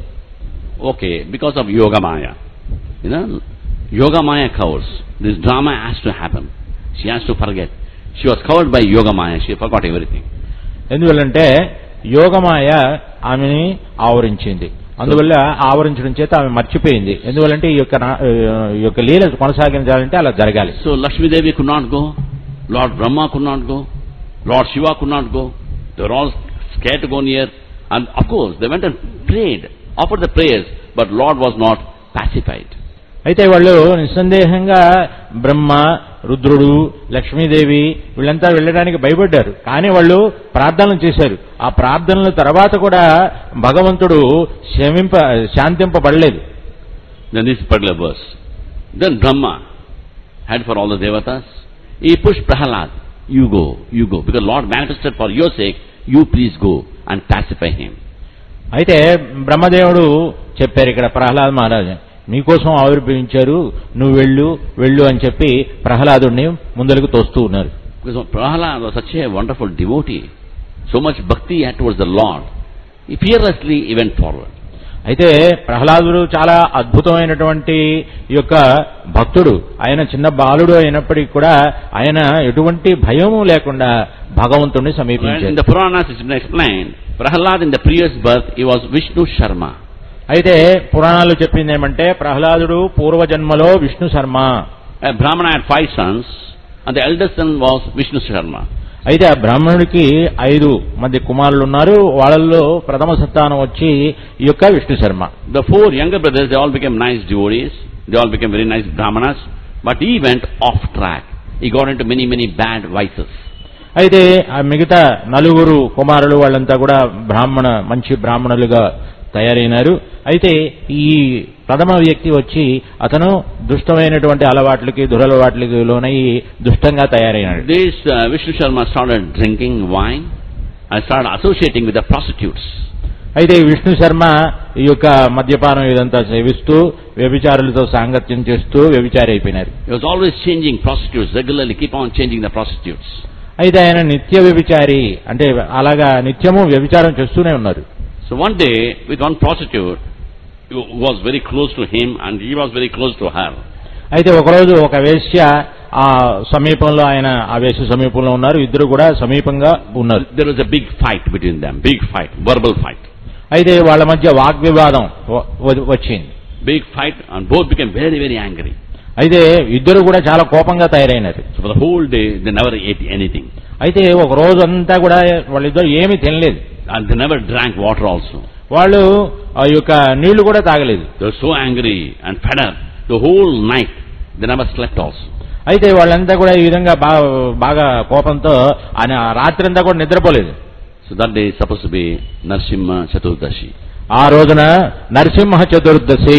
Speaker 1: Okay, because of Yoga Maya. You know, Yoga Maya covers. This drama has to happen. She has to forget. She was covered by Yoga Maya. She forgot everything.
Speaker 2: ఎందువల్లంటే యోగమాయ ఆమెని ఆవరించింది అందువల్ల ఆవరించడం చేత ఆమె మర్చిపోయింది ఎందువల్లంటే ఈ యొక్క నా- ఈ యొక్క లీల కొనసాగించాలంటే అలా జరగాలి
Speaker 1: So Lakshmi Devi could not go. Lord Brahma could not go. Lord Shiva could not go. They were all scared to go near. And of course, they went and prayed, offered the prayers, but Lord was not pacified.
Speaker 2: అయితే వాళ్ళు నిస్సందేహంగా బ్రహ్మ రుద్రుడు లక్ష్మీదేవి వీళ్ళంతా వెళ్ళడానికి భయపడ్డారు కానీ వాళ్ళు ప్రార్థనలు చేశారు ఆ ప్రార్థనల తర్వాత కూడా భగవంతుడు శమింప శాంతింపబడలేదు
Speaker 1: Then this particular verse. Then Brahma had for all the devatas. He pushed Prahalad. You go, you go. Because Lord manifested for your sake. You please go and pacify him.
Speaker 2: అయితే బ్రహ్మదేవుడు చెప్పారు ఇక్కడ ప్రహ్లాద్ మహారాజు నీకోసం ఆవిర్భవించారు నువ్వు వెళ్ళు వెళ్ళు అని చెప్పి ప్రహ్లాదుడిని ముందరకు తోస్తూ ఉన్నారు
Speaker 1: Because Prahalad was such a wonderful devotee. So much bhakti he had towards the Lord. He fearlessly he went forward.
Speaker 2: అయితే ప్రహ్లాదుడు చాలా అద్భుతమైనటువంటి ఈ యొక్క భక్తుడు ఆయన చిన్న బాలుడు అయినప్పటికీ కూడా ఆయన ఎటువంటి భయము లేకుండా భగవంతుడిని
Speaker 1: When in
Speaker 2: సమీపించారు
Speaker 1: the Puranas it's been explained, Prahalad in the previous birth, he was Vishnu Sharma.
Speaker 2: అయితే పురాణాలు చెప్పింది ఏమంటే ప్రహ్లాదుడు పూర్వజన్మలో Vishnu Sharma
Speaker 1: A Brahmana had five sons, and the eldest son was Vishnu Sharma.
Speaker 2: అయితే ఆ బ్రాహ్మణుడికి ఐదు మంది కుమారులు ఉన్నారు వాళ్ళల్లో ప్రథమ సంతానం వచ్చి ఈ యొక్క Vishnu Sharma
Speaker 1: The four younger brothers, they all became nice devotees. They all became very nice brahmanas. But he went off track. He got into many, many bad vices.
Speaker 2: అయితే ఆ మిగతా నలుగురు కుమారులు వాళ్ళంతా కూడా బ్రాహ్మణ మంచి బ్రాహ్మణులుగా తయారైనారు అయితే ఈ ప్రథమ వ్యక్తి వచ్చి అతను దుష్టమైనటువంటి అలవాట్లకి దురలవాట్లకి లోనై దుష్టంగా తయారైనాడు
Speaker 1: This uh, Vishnu Sharma started drinking wine and started associating with the prostitutes.
Speaker 2: అయితే ఈ విష్ణు శర్మ ఈ యొక్క మద్యపానం ఇదంతా సేవిస్తూ వ్యభిచారులతో సాంగత్యం చేస్తూ వ్యభిచారి అయిపోయినారు
Speaker 1: He was always changing prostitutes, regularly keep on changing the prostitutes.
Speaker 2: అయితే ఆయన నిత్య వ్యభిచారి అంటే అలాగా నిత్యము వ్యభిచారం చేస్తూనే ఉన్నారు
Speaker 1: So one day, with one prostitute who was very close to him and he was very close to her.
Speaker 2: అయితే ఒకరోజు ఒక వేశ్య ఆ సమీపంలో ఆయన ఆ వేశ్య సమీపంలో ఉన్నారు ఇద్దరు కూడా సమీపంగా ఉన్నారు
Speaker 1: There was a big fight between them, big fight, verbal fight.
Speaker 2: అయితే వాళ్ళ మధ్య వాగ్వివాదం వ- వ- వచ్చింది
Speaker 1: Big fight and both became very, very angry.
Speaker 2: అయితే ఇద్దరు కూడా చాలా కోపంగా తయారైనారు
Speaker 1: So for the whole day, they never ate anything.
Speaker 2: అయితే ఒక రోజు అంతా కూడా వాళ్ళిద్దరు ఏమీ తినలేదు
Speaker 1: And they never drank water also.
Speaker 2: వాళ్ళు ఆ యొక్క నీళ్లు కూడా తాగలేదు
Speaker 1: They were so angry and fed up. The whole night, they never slept also.
Speaker 2: అయితే వాళ్ళంతా కూడా ఈ విధంగా బాగా బాగా కోపంతో ఆయన రాత్రి అంతా కూడా నిద్రపోలేదు
Speaker 1: So that day is supposed to be Narsimha Chaturdashi.
Speaker 2: ఆ రోజున నరసింహ చతుర్దశి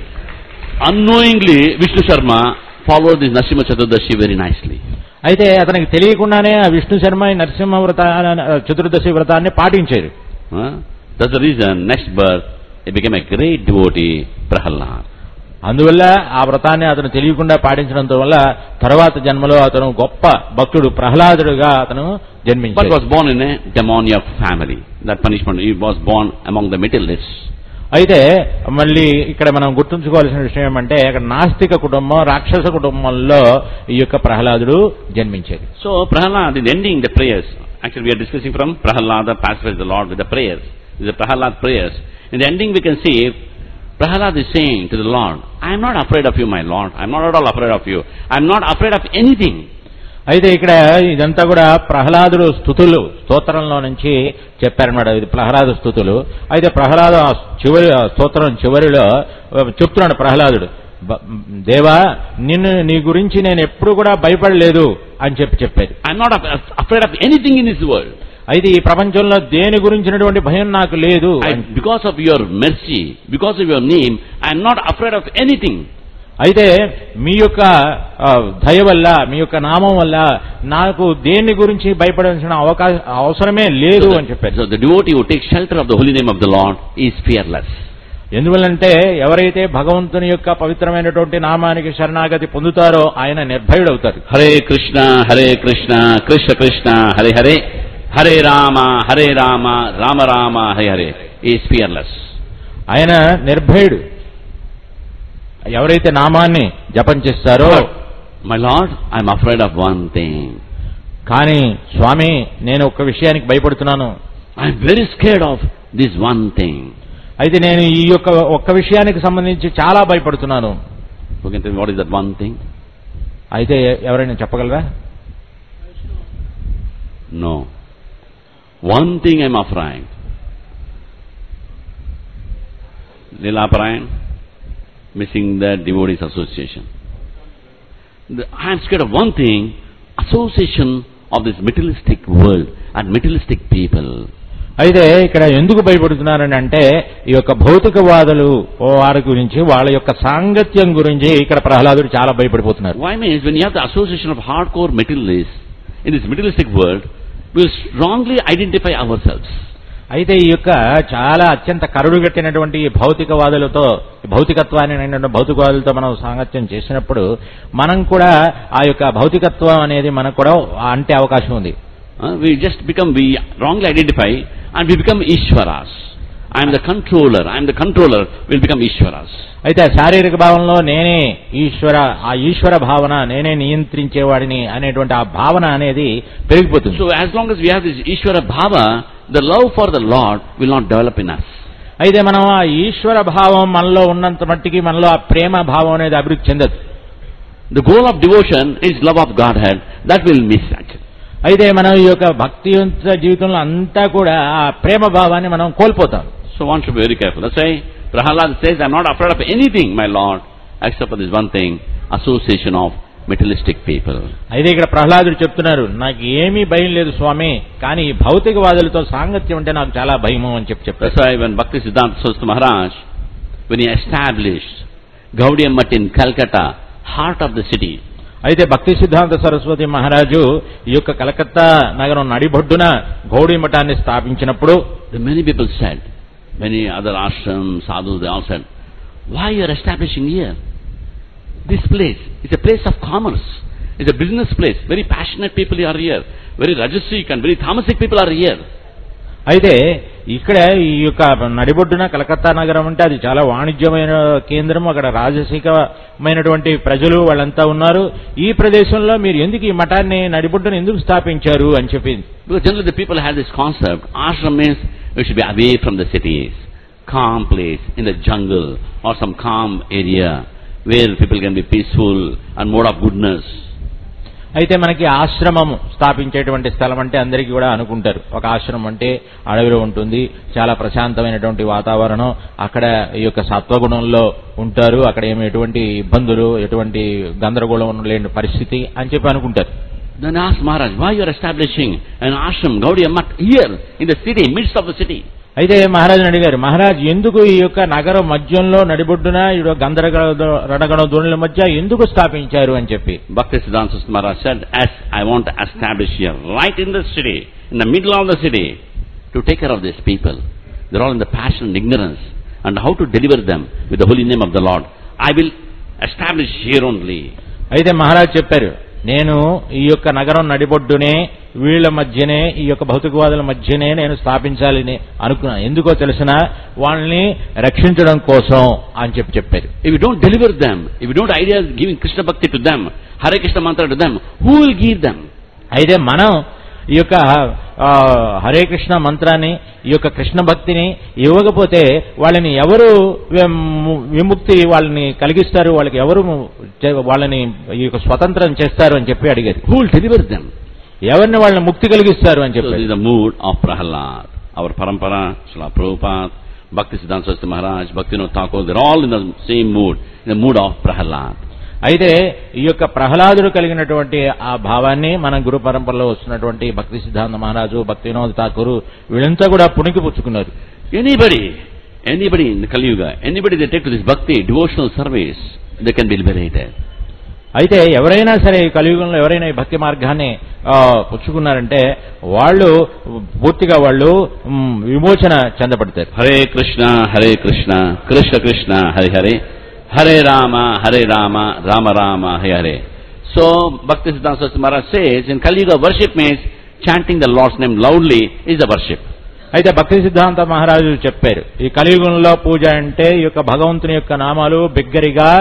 Speaker 1: Unknowingly, Vishnu Sharma followed this Narsimha Chaturdashi very nicely.
Speaker 2: అయితే అతనికి తెలియకుండానే ఆ విష్ణు శర్మ ఈ నరసింహ వ్రత చతుర్దశి వ్రతాన్ని పాటించారు
Speaker 1: Huh? That's the reason, next birth, he became a great devotee, Prahalad.
Speaker 2: అందువల్ల ఆ వ్రతాన్ని అతను తెలియకుండా పాటించడంతో వల్ల తర్వాత జన్మలో అతను గొప్ప భక్తుడు ప్రహ్లాదుడుగా అతను
Speaker 1: But
Speaker 2: జన్మించాడు
Speaker 1: was born in a demoniac family. That punishment, he was born among the materialists.
Speaker 2: అయితే మళ్ళీ ఇక్కడ మనం గుర్తుంచుకోవాల్సిన విషయం ఏమంటే అక్కడ నాస్తిక కుటుంబం రాక్షస కుటుంబంలో ఈ యొక్క ప్రహ్లాదుడు జన్మించేది
Speaker 1: So Prahalad is ending the prayers. Actually, we are discussing from Prahalada pacifies the Lord with the prayers. With the Prahalad prayers. In the ending, we can see Prahalad is saying to the Lord, I am not afraid of you, my Lord. I am not at all afraid of you. I am not afraid of anything.
Speaker 2: అయితే ఇక్కడ ఇదంతా కూడా ప్రహ్లాదుడు స్థుతులు స్తోత్రంలో నుంచి చెప్పారన్నమాట ఇది ప్రహ్లాద స్థుతులు అయితే ప్రహ్లాద చివరి ఆ స్తోత్రం చివరిలో ఆ, చెప్తున్నాడు ప్రహ్లాదుడు "బ- దేవా నిన్ను నీ గురించి నేను ఎప్పుడు కూడా భయపడలేదు అని చెప్పి చెప్పారు
Speaker 1: I am not af- afraid of anything in this world.
Speaker 2: అయితే ఈ ప్రపంచంలో దేని గురించినటువంటి భయం నాకు లేదు
Speaker 1: I,
Speaker 2: అని-
Speaker 1: because of your mercy, because of your name, I am not afraid of anything.
Speaker 2: అయితే మీ యొక్క ఆ, దయ వల్ల మీ యొక్క నామం వల్ల నాకు దేని గురించి భయపడాల్సిన అవకాశం అవసరమే లేదు
Speaker 1: So
Speaker 2: అని
Speaker 1: the,
Speaker 2: చెప్పారు
Speaker 1: so the devotee who takes shelter of the holy name of the Lord is fearless.
Speaker 2: ఎందువల్లంటే ఎవరైతే భగవంతుని యొక్క పవిత్రమైనటువంటి నామానికి శరణాగతి పొందుతారో ఆయన నిర్భయుడవుతారు
Speaker 1: Hare Krishna, Hare Krishna, Krishna Krishna, Hare Hare, Hare Rama, Hare Rama, Rama Rama, Hare Hare. He is fearless.
Speaker 2: ఆయన నిర్భయుడు ఎవరైతే నామాన్ని జపం చేస్తారో
Speaker 1: My Lord, I am afraid of one thing.
Speaker 2: కానీ స్వామి నేను ఒక్క విషయానికి భయపడుతున్నాను
Speaker 1: I am very scared of this one thing.
Speaker 2: అయితే నేను ఈ యొక్క ఒక్క విషయానికి సంబంధించి చాలా భయపడుతున్నాను
Speaker 1: Who can tell me what is that one thing?
Speaker 2: అయితే ఎవరైనా చెప్పగలరా
Speaker 1: No. One thing I am afraid. Lilaparayan, missing the devotees association. The- I am scared of one thing, association of this materialistic world and materialistic people.
Speaker 2: అయితే ఇక్కడ ఎందుకు భయపడుతున్నారని అంటే ఈ యొక్క భౌతికవాదులు వారి గురించి వాళ్ళ యొక్క సాంగత్యం గురించి ఇక్కడ ప్రహ్లాదుడు చాలా భయపడిపోతున్నారు
Speaker 1: Why means when you have the association of hardcore materialists in this materialistic world, we will strongly identify ourselves.
Speaker 2: అయితే ఈ యొక్క చాలా అత్యంత కరుడుగట్టినటువంటి ఈ భౌతికవాదులతో ఈ భౌతికత్వాన్ని అయినటువంటి భౌతికవాదులతో మనం సాంగత్యం చేసినప్పుడు మనం కూడా ఆ యొక్క భౌతికత్వం అనేది మనకు కూడా అంటే అవకాశం ఉంది
Speaker 1: Uh, we just become, we wrongly identify and we become Ishwaras. I am the controller, I am the controller, we'll become Ishwaras.
Speaker 2: అయితే ఆ శారీరక భావంలో నేనే ఈశ్వర ఆ ఈశ్వర భావన నేనే నియంత్రించేవాడిని అనేటువంటి ఆ భావన అనేది పెరిగిపోతుంది
Speaker 1: So as long as we have this Ishwara Bhava, the love for the Lord will not develop in us.
Speaker 2: అయితే మనం ఆ ఈశ్వర భావం మనలో ఉన్నంత మట్టికి మనలో ఆ ప్రేమ భావం అనేది అభివృద్ధి చెందదు
Speaker 1: The goal of devotion is love of Godhead, that will miss actually.
Speaker 2: అయితే మనం ఈ యొక్క భక్తివంత జీవితంలో అంతా కూడా ఆ ప్రేమ భావాన్ని మనం కోల్పోతాం
Speaker 1: So one should be very careful. That's why Prahalad says, I'm not afraid of anything, my Lord, except for this one thing, association of materialistic people.
Speaker 2: అయితే ఇక్కడ ప్రహ్లాదుడు చెప్తున్నారు నాకు ఏమీ భయం లేదు స్వామి కానీ ఈ భౌతికవాదులతో సాంగత్యం అంటే నాకు చాలా భయము అని చెప్పి చెప్పారు
Speaker 1: That's why when Bhakti Siddhanta Saraswati Maharaj, when he established Gaudiya Mutt in Calcutta, heart of the city,
Speaker 2: అయితే భక్తి సిద్ధాంత సరస్వతి మహారాజు ఈ యొక్క కలకత్తా నగరం నడిబొడ్డున గౌడీ మఠాన్ని స్థాపించినప్పుడు
Speaker 1: the many people said, many other ashrams, sadhus, they all said, why you are establishing here? This place is a place of commerce. It's a business place. Very passionate people are here. Very rajasic and very tamasic people are here.
Speaker 2: అయితే ఇక్కడ ఈ యొక్క నడిబొడ్డున కలకత్తా నగరం అంటే అది చాలా వాణిజ్యమైన కేంద్రం అక్కడ రాజసికమైనటువంటి ప్రజలు వాళ్ళంతా ఉన్నారు ఈ ప్రదేశంలో మీరు ఎందుకు ఈ మఠాన్ని నడిబొడ్డున ఎందుకు స్థాపించారు అని చెప్పింది
Speaker 1: Because generally the people have this concept, ashram means we should be away from the cities, calm place, in the jungle, or some calm area, where people can be peaceful and mode of goodness.
Speaker 2: అయితే మనకి ఆశ్రమం స్థాపించేటువంటి స్థలం అంటే అందరికీ కూడా అనుకుంటారు ఒక ఆశ్రమం అంటే అడవిలో ఉంటుంది చాలా ప్రశాంతమైనటువంటి వాతావరణం అక్కడ ఈ యొక్క సత్వగుణంలో ఉంటారు అక్కడ ఏమి ఎటువంటి ఇబ్బందులు ఎటువంటి గందరగోళం లేని పరిస్థితి అని చెప్పి అనుకుంటారు
Speaker 1: Then ask Maharaj, why you are establishing an ashram, Gaudiya Math, here, in the city, midst of the city?
Speaker 2: అయితే మహారాజుని అడిగారు మహారాజ్ ఎందుకు ఈ యొక్క నగరం మధ్యంలో నడిబొడ్డున ఈ గందరగణ రణగణ ధోనుల మధ్య ఎందుకు స్థాపించారు అని చెప్పి
Speaker 1: Bhaktisiddhanta Saraswati Maharaj said, as I want to establish here, right in the city, in the middle of the city, to take care of these people. They're all in the passion and ignorance, and how to deliver them with the holy name of the Lord. I will establish here only.
Speaker 2: అయితే మహారాజ్ చెప్పారు నేను ఈ యొక్క నగరం నడిబొడ్డునే వీళ్ళ మధ్యనే ఈ యొక్క భౌతికవాదుల మధ్యనే నేను స్థాపించాలని అనుకున్నాను ఎందుకో తెలిసిన వాళ్ళని రక్షించడం కోసం అని చెప్పి చెప్పారు
Speaker 1: If you don't deliver them, if you don't idea giving Krishna Bhakti to them, Hare Krishna mantra to them, who will give them?
Speaker 2: అయితే మనం ఈ యొక్క ఆ, హరే కృష్ణ మంత్రాన్ని ఈ యొక్క కృష్ణ భక్తిని ఇవ్వకపోతే వాళ్ళని ఎవరు విము- విముక్తి వాళ్ళని కలిగిస్తారు వాళ్ళకి ఎవరు చే- వాళ్ళని ఈ యొక్క స్వతంత్రం చేస్తారు అని చెప్పి అడిగారు
Speaker 1: Who will deliver them?
Speaker 2: ఎవరిని వాళ్ళని ముక్తి కలిగిస్తారు అని
Speaker 1: So this
Speaker 2: చెప్పారు
Speaker 1: is the mood of Prahalad. Our parampara, Srila Prabhupada, Bhakti Siddhanta Saraswati Maharaj, Bhaktivinoda Thakur, they're all in the same mood, in the mood of Prahalad.
Speaker 2: అయితే ఈ యొక్క ప్రహ్లాదుడు కలిగినటువంటి ఆ భావాన్ని మన గురు పరంపరలో వస్తున్నటువంటి భక్తి సిద్ధాంత మహారాజు భక్తి వినోద్ ఠాకూర్ వీళ్ళంతా కూడా పుణికి పుచ్చుకున్నారు
Speaker 1: Anybody, anybody in the Kali Yuga, anybody they take to this bhakti, devotional service, they can be liberated.
Speaker 2: అయితే ఎవరైనా సరే ఈ కలియుగంలో ఎవరైనా ఈ భక్తి మార్గాన్ని ఆ, పుచ్చుకున్నారంటే వాళ్ళు పూర్తిగా వాళ్ళు మ్, విమోచన చెందబడతారు
Speaker 1: Hare Krishna, Hare Krishna, Krishna Krishna, Hare Hare, Hare Rama, Hare Rama, Rama Rama, Hare Hare. So, Bhakti Siddhanta Saraswati Maharaj says, in Kali Yuga, worship means chanting the Lord's name loudly is the worship.
Speaker 2: అయితే భక్తి సిద్ధాంత మహారాజు చెప్పారు ఈ కలియుగంలో పూజ అంటే ఈ యొక్క భగవంతుని యొక్క నామాలు బిగ్గరిగా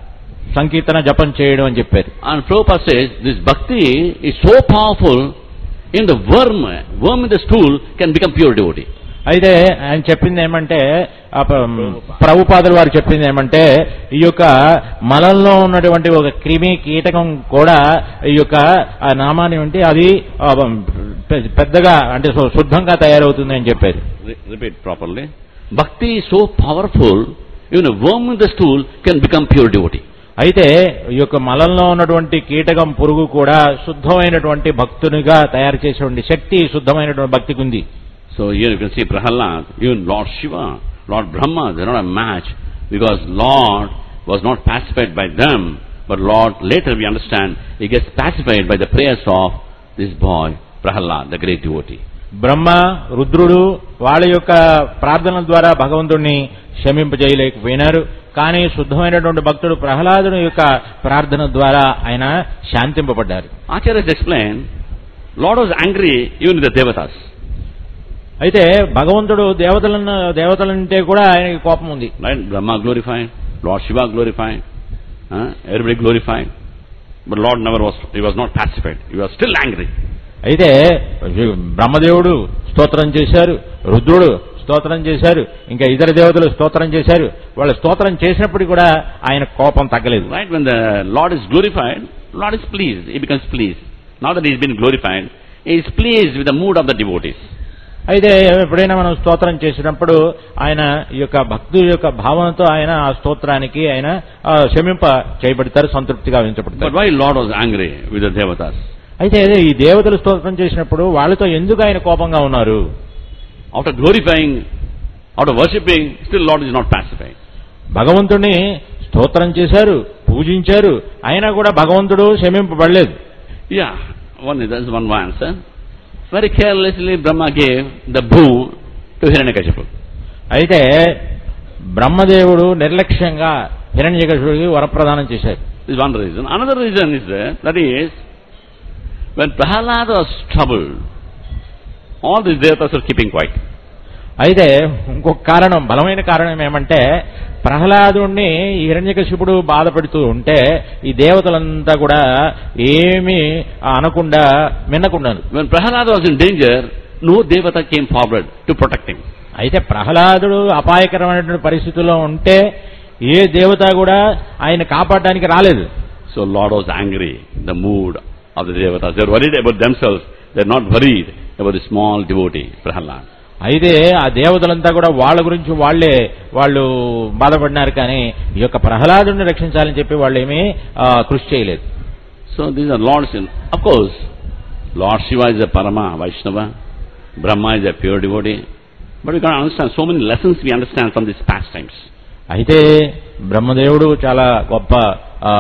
Speaker 2: సంకీర్తన జపం చేయడం అని చెప్పారు
Speaker 1: And Prabhupada says, this bhakti is so powerful, in the worm, worm in the stool can become pure devotee.
Speaker 2: అయితే ఆయన చెప్పింది ఏమంటే ఆ ప- ప్రభుపాదులు వారు చెప్పింది ఏమంటే ఈ యొక్క మలంలో ఉన్నటువంటి ఒక క్రిమి కీటకం కూడా ఈ యొక్క ఆ నామాన్ని ఉంటే అది ఆ, పె- పెద్దగా అంటే సు- శుద్ధంగా తయారవుతుంది అని చెప్పారు
Speaker 1: Re- repeat properly. Bhakti is so powerful, even a worm in the stool can become pure devotee.
Speaker 2: అయితే ఈ యొక్క మలంలో ఉన్నటువంటి కీటకం పురుగు కూడా శుద్ధమైనటువంటి భక్తునిగా తయారు చేసేటువంటి శక్తి శుద్ధమైనటువంటి భక్తికి ఉంది
Speaker 1: So here you can see Prahalad, even Lord Shiva, Lord Brahma, they're not a match because Lord was not pacified by them, but Lord, later we understand, he gets pacified by the prayers of this boy, Prahalad, the great devotee.
Speaker 2: బ్రహ్మ రుద్రుడు వాళ్ళ యొక్క ప్రార్థనల ద్వారా భగవంతుడిని శమింపజేయలేకపోయినారు కానీ శుద్ధమైనటువంటి భక్తుడు ప్రహ్లాదుని యొక్క ప్రార్థన ద్వారా ఆయన శాంతింపబడ్డారు
Speaker 1: Acharyas explain, Lord was angry even with the devatas.
Speaker 2: అయితే భగవంతుడు దేవతలను దేవతలంటే కూడా ఆయనకి కోపం ఉంది
Speaker 1: Right? Brahma glorified, Lord Shiva glorified, huh? everybody glorified. But Lord never was, he was not pacified. He was still angry.
Speaker 2: అయితే బ్రహ్మదేవుడు స్తోత్రం చేశారు రుద్రుడు స్తోత్రం చేశారు ఇంకా ఇతర దేవతలు స్తోత్రం చేశారు వాళ్ళు స్తోత్రం చేసినప్పటికీ కూడా ఆయన కోపం తగ్గలేదు
Speaker 1: Right? When the Lord is glorified, Lord is pleased. He becomes pleased. Now that he has been glorified, he is pleased with the mood of the devotees.
Speaker 2: అయితే ఎప్పుడైనా మనం స్తోత్రం చేసినప్పుడు ఆయన ఈ యొక్క భక్తుల యొక్క భావనతో ఆయన ఆ స్తోత్రానికి ఆయన ఆ, శమింప చేయబడతారు సంతృప్తిగా
Speaker 1: But
Speaker 2: ఉంచబడతారు
Speaker 1: why Lord was angry with the devatas?
Speaker 2: అయితే ఈ దేవతలు స్తోత్రం చేసినప్పుడు వాళ్ళతో ఎందుకు ఆయన కోపంగా ఉన్నారు
Speaker 1: After glorifying, after worshipping, still Lord is not pacified.
Speaker 2: భగవంతుడిని స్తోత్రం చేశారు పూజించారు అయినా కూడా భగవంతుడు శమింపబడలేదు
Speaker 1: Yeah, one is that's one answer. Very carelessly Brahma gave the boon to Hiranyakashipu.
Speaker 2: అయితే బ్రహ్మదేవుడు నిర్లక్ష్యంగా హిరణ్యకశుడికి వరప్రదానం చేశారు
Speaker 1: This is one reason. Another reason is there, that is, when Prahalada was troubled, All these devatas are keeping quiet.
Speaker 2: అయితే ఇంకొక కారణం బలమైన కారణం ఏమంటే ప్రహ్లాదుణ్ణి ఈ హిరణ్యకశిపుడు బాధపెడుతూ ఉంటే ఈ దేవతలంతా కూడా ఏమీ అనకుండా మిన్నకున్నారు
Speaker 1: When Prahalada was in danger, no devata came forward to protect him.
Speaker 2: అయితే ప్రహ్లాదుడు అపాయకరమైనటువంటి పరిస్థితుల్లో ఉంటే ఏ దేవత కూడా ఆయన కాపాడడానికి రాలేదు
Speaker 1: So Lord was angry, the mood of the devatas. They're worried about themselves. They're not worried about the small devotee, Prahalad.
Speaker 2: అయితే ఆ దేవతలంతా కూడా వాళ్ళ గురించి వాళ్ళే వాళ్ళు బాధపడినారు కానీ ఈ యొక్క ప్రహ్లాదుని రక్షించాలని చెప్పి వాళ్ళు ఏమీ ఆ, కృషి చేయలేదు
Speaker 1: So these are Lord's, in- of course, Lord Shiva is a Parama Vaishnava, Brahma is a pure devotee. But we got to understand so many lessons we understand from these pastimes.
Speaker 2: అయితే బ్రహ్మదేవుడు చాలా గొప్ప ఆ,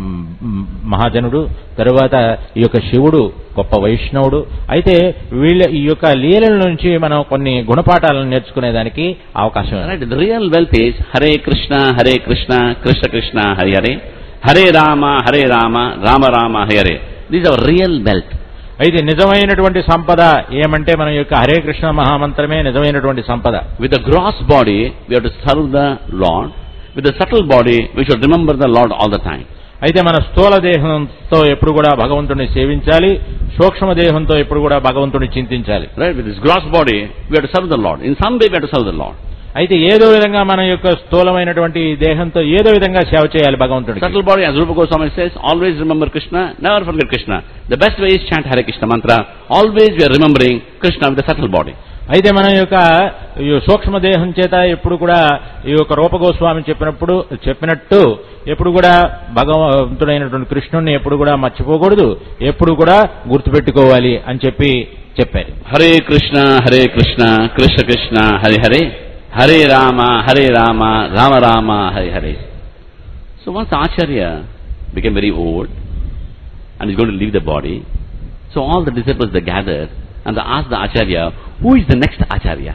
Speaker 2: మ్, మహాజనుడు తరువాత ఈ యొక్క శివుడు గొప్ప వైష్ణవుడు అయితే వీళ్ళ ఈ యొక్క లీలల నుంచి మనం కొన్ని గుణపాఠాలను నేర్చుకునేదానికి అవకాశం ఉంది.
Speaker 1: Right? The real wealth is Hare Krishna, Hare Krishna, Krishna Krishna, Hare Hare, Hare Rama, Hare Rama, Rama Rama, Hare Hare. These are real wealth.
Speaker 2: అయితే నిజమైనటువంటి సంపద ఏమంటే మన యొక్క హరే కృష్ణ మహామంత్రమే నిజమైనటువంటి సంపద
Speaker 1: With the gross body, we have to serve the Lord. With the subtle body, we should remember the Lord all the time.
Speaker 2: అయితే మన స్థూల దేహంతో ఎప్పుడు కూడా భగవంతుని సేవించాలి సూక్ష్మ దేహంతో ఎప్పుడు కూడా భగవంతుని చింతించాలి
Speaker 1: Right? With this gross body, we have to serve the Lord. In some way, we have to serve the Lord.
Speaker 2: అయితే ఏదో విధంగా మన యొక్క స్థూలమైనటువంటి దేహంతో ఏదో విధంగా సేవ చేయాలి భగవంతుడికి
Speaker 1: Subtle body, as Rupa Goswami says, always remember Krishna, never forget Krishna. The best way is chant Hare Krishna mantra. Always we are remembering Krishna with the subtle body.
Speaker 2: అయితే మన యొక్క ఈ సూక్ష్మ దేహం చేత ఎప్పుడు కూడా ఈ యొక్క రూపగోస్వామి చెప్పినప్పుడు చెప్పినట్టు ఎప్పుడు కూడా భగవంతుడైనటువంటి కృష్ణుణ్ణి ఎప్పుడు కూడా మర్చిపోకూడదు ఎప్పుడు కూడా గుర్తుపెట్టుకోవాలి అని చెప్పి చెప్పారు
Speaker 1: Hare Krishna, Hare Krishna, Krishna Krishna, Hare Hare, Hare Rama, Hare Rama, Rama Rama, Hare Hare. So once Acharya became very old and is going to leave the body, so all the disciples they gathered and they asked the Acharya, who is the next Acharya?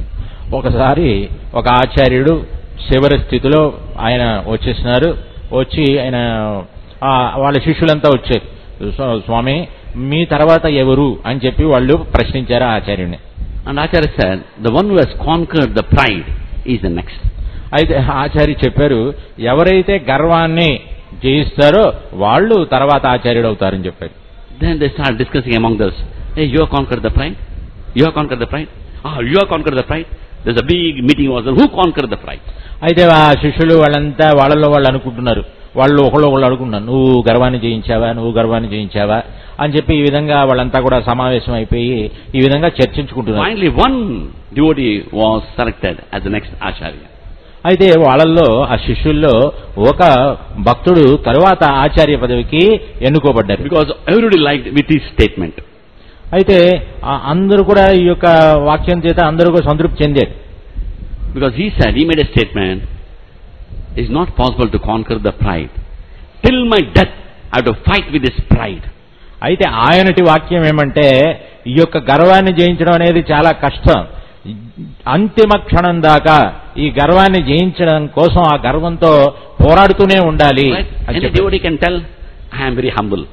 Speaker 2: ఒకసారి ఒక ఆచార్యుడు చివరి స్థితిలో ఆయన వచ్చేసినారు వచ్చి ఆయన ఆ, వాళ్ళ శిష్యులంతా వచ్చారు "స్వా- స్వామి మీ తర్వాత ఎవరు అని చెప్పి వాళ్ళు ప్రశ్నించారు ఆ ఆచార్యుడిని
Speaker 1: And Acharya said, the one who has conquered the pride is the next.
Speaker 2: అయితే ఆచార్య చెప్పారు ఎవరైతే గర్వాన్ని జయిస్తారో వాళ్ళు తర్వాత ఆచార్యుడు అవుతారని చెప్పారు
Speaker 1: Then they start discussing among themselves, hey, you have conquered the pride? You have conquered the pride? Ah, you have conquered the pride? There's a big meeting was there. Who conquered the pride?
Speaker 2: అయితే ఆ శిష్యులు వాళ్ళంతా వాళ్ళలో వాళ్ళు అనుకుంటున్నారు వాళ్ళు ఒకళ్ళు ఒకళ్ళు అనుకుంటున్నారు నువ్వు గర్వాన్ని జయించావా నువ్వు గర్వాన్ని జయించావా అని చెప్పి ఈ విధంగా వాళ్ళంతా కూడా సమావేశం అయిపోయి ఈ విధంగా చర్చించుకుంటున్నారు
Speaker 1: Finally, one devotee was selected as the next Acharya.
Speaker 2: అయితే వాళ్ళల్లో ఆ శిష్యుల్లో ఒక భక్తుడు తరువాత ఆచార్య పదవికి ఎన్నుకోబడ్డారు
Speaker 1: Because everybody liked with his statement.
Speaker 2: అయితే ఆ అందరూ కూడా ఈ యొక్క వాక్యం చేత అందరూ కూడా సంతృప్తి చెందారు
Speaker 1: Because he said, he made a statement, it's not possible to conquer the pride. Till my death, I have to fight with this pride.
Speaker 2: అయితే ఆయనటి వాక్యం ఏమంటే ఈ యొక్క గర్వాన్ని జయించడం అనేది చాలా కష్టం అంతిమ క్షణం దాకా ఈ గర్వాన్ని జయించడం కోసం ఆ గర్వంతో పోరాడుతూనే ఉండాలి
Speaker 1: Right?
Speaker 2: అని
Speaker 1: Any
Speaker 2: చెప్పారు.
Speaker 1: devotee can tell, I am very humble.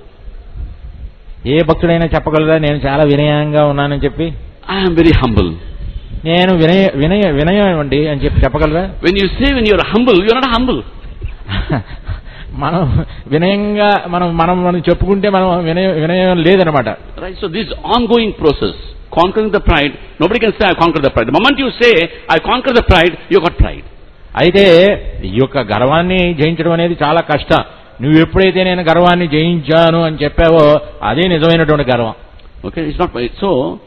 Speaker 2: ఏ భక్తుడైనా చెప్పగలరా నేను చాలా వినయంగా ఉన్నానని చెప్పి
Speaker 1: I am very humble.
Speaker 2: నేను వినయ వినయ వినయం అండి అని చెప్పి చెప్పగలరా
Speaker 1: When you say when you are humble, you are not humble.
Speaker 2: మనం వినయంగా మనం మనం మనం చెప్పుకుంటే మనం వినయ వినయం లేదనమాట
Speaker 1: Right? So this ongoing process, conquering the pride, nobody can say I conquered the pride. The moment you say I conquer the pride, you got pride.
Speaker 2: అయితే ఈ యొక్క గర్వాన్ని జయించడం అనేది చాలా కష్టం నువ్వు ఎప్పుడైతే నేను గర్వాన్ని జయించాను అని చెప్పావో అదే నిజమైనటువంటి గర్వం
Speaker 1: Okay, it's not so.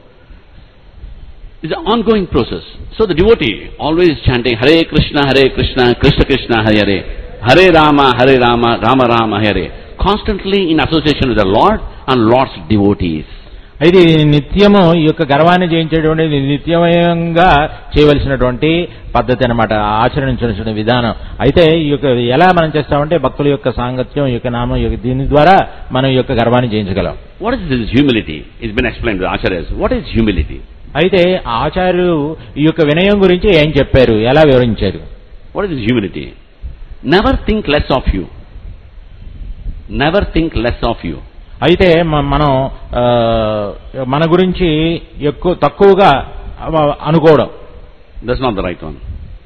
Speaker 1: It's an ongoing process. So the devotee always chanting Hare Krishna, Hare Krishna, Krishna Krishna, Hare Hare, Hare Rama, Hare Rama, Rama Rama, Hare, constantly in association with the Lord and Lord's devotees.
Speaker 2: అయితే ఇది నిత్యము ఈ యొక్క గర్వాన్ని జయించేటువంటి నిత్యమయంగా చేయవలసినటువంటి పద్ధతి అనమాట ఆచరించిన విధానం అయితే ఈ యొక్క ఎలా మనం చేస్తామంటే భక్తుల యొక్క సాంగత్యం ఈ యొక్క నామం ఈ యొక్క దీని ద్వారా మనం ఈ యొక్క గర్వాన్ని జయించగలం
Speaker 1: What is this humility? It's been explained to the acharyas. What is humility?
Speaker 2: అయితే ఆచార్యులు ఈ యొక్క వినయం గురించి ఏం చెప్పారు ఎలా వివరించారు
Speaker 1: What is this humility? Never think less of you. Never think less of you.
Speaker 2: అయితే మ- మనం ఆ, మన గురించి ఎక్కువ తక్కువగా అవ- అనుకోవడం
Speaker 1: That's not the right one.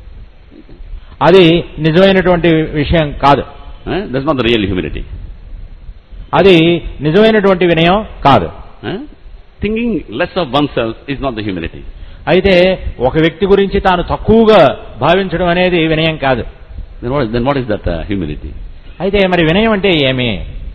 Speaker 2: అది నిజమైనటువంటి విషయం కాదు
Speaker 1: Eh? That's not the real humility.
Speaker 2: అది నిజమైనటువంటి వినయం కాదు
Speaker 1: Eh? Thinking less of oneself is not the humility.
Speaker 2: అయితే ఒక వ్యక్తి గురించి తాను తక్కువగా భావించడం అనేది వినయం కాదు
Speaker 1: Then what is, then what is that uh, humility?
Speaker 2: అయితే మరి వినయం అంటే ఏమి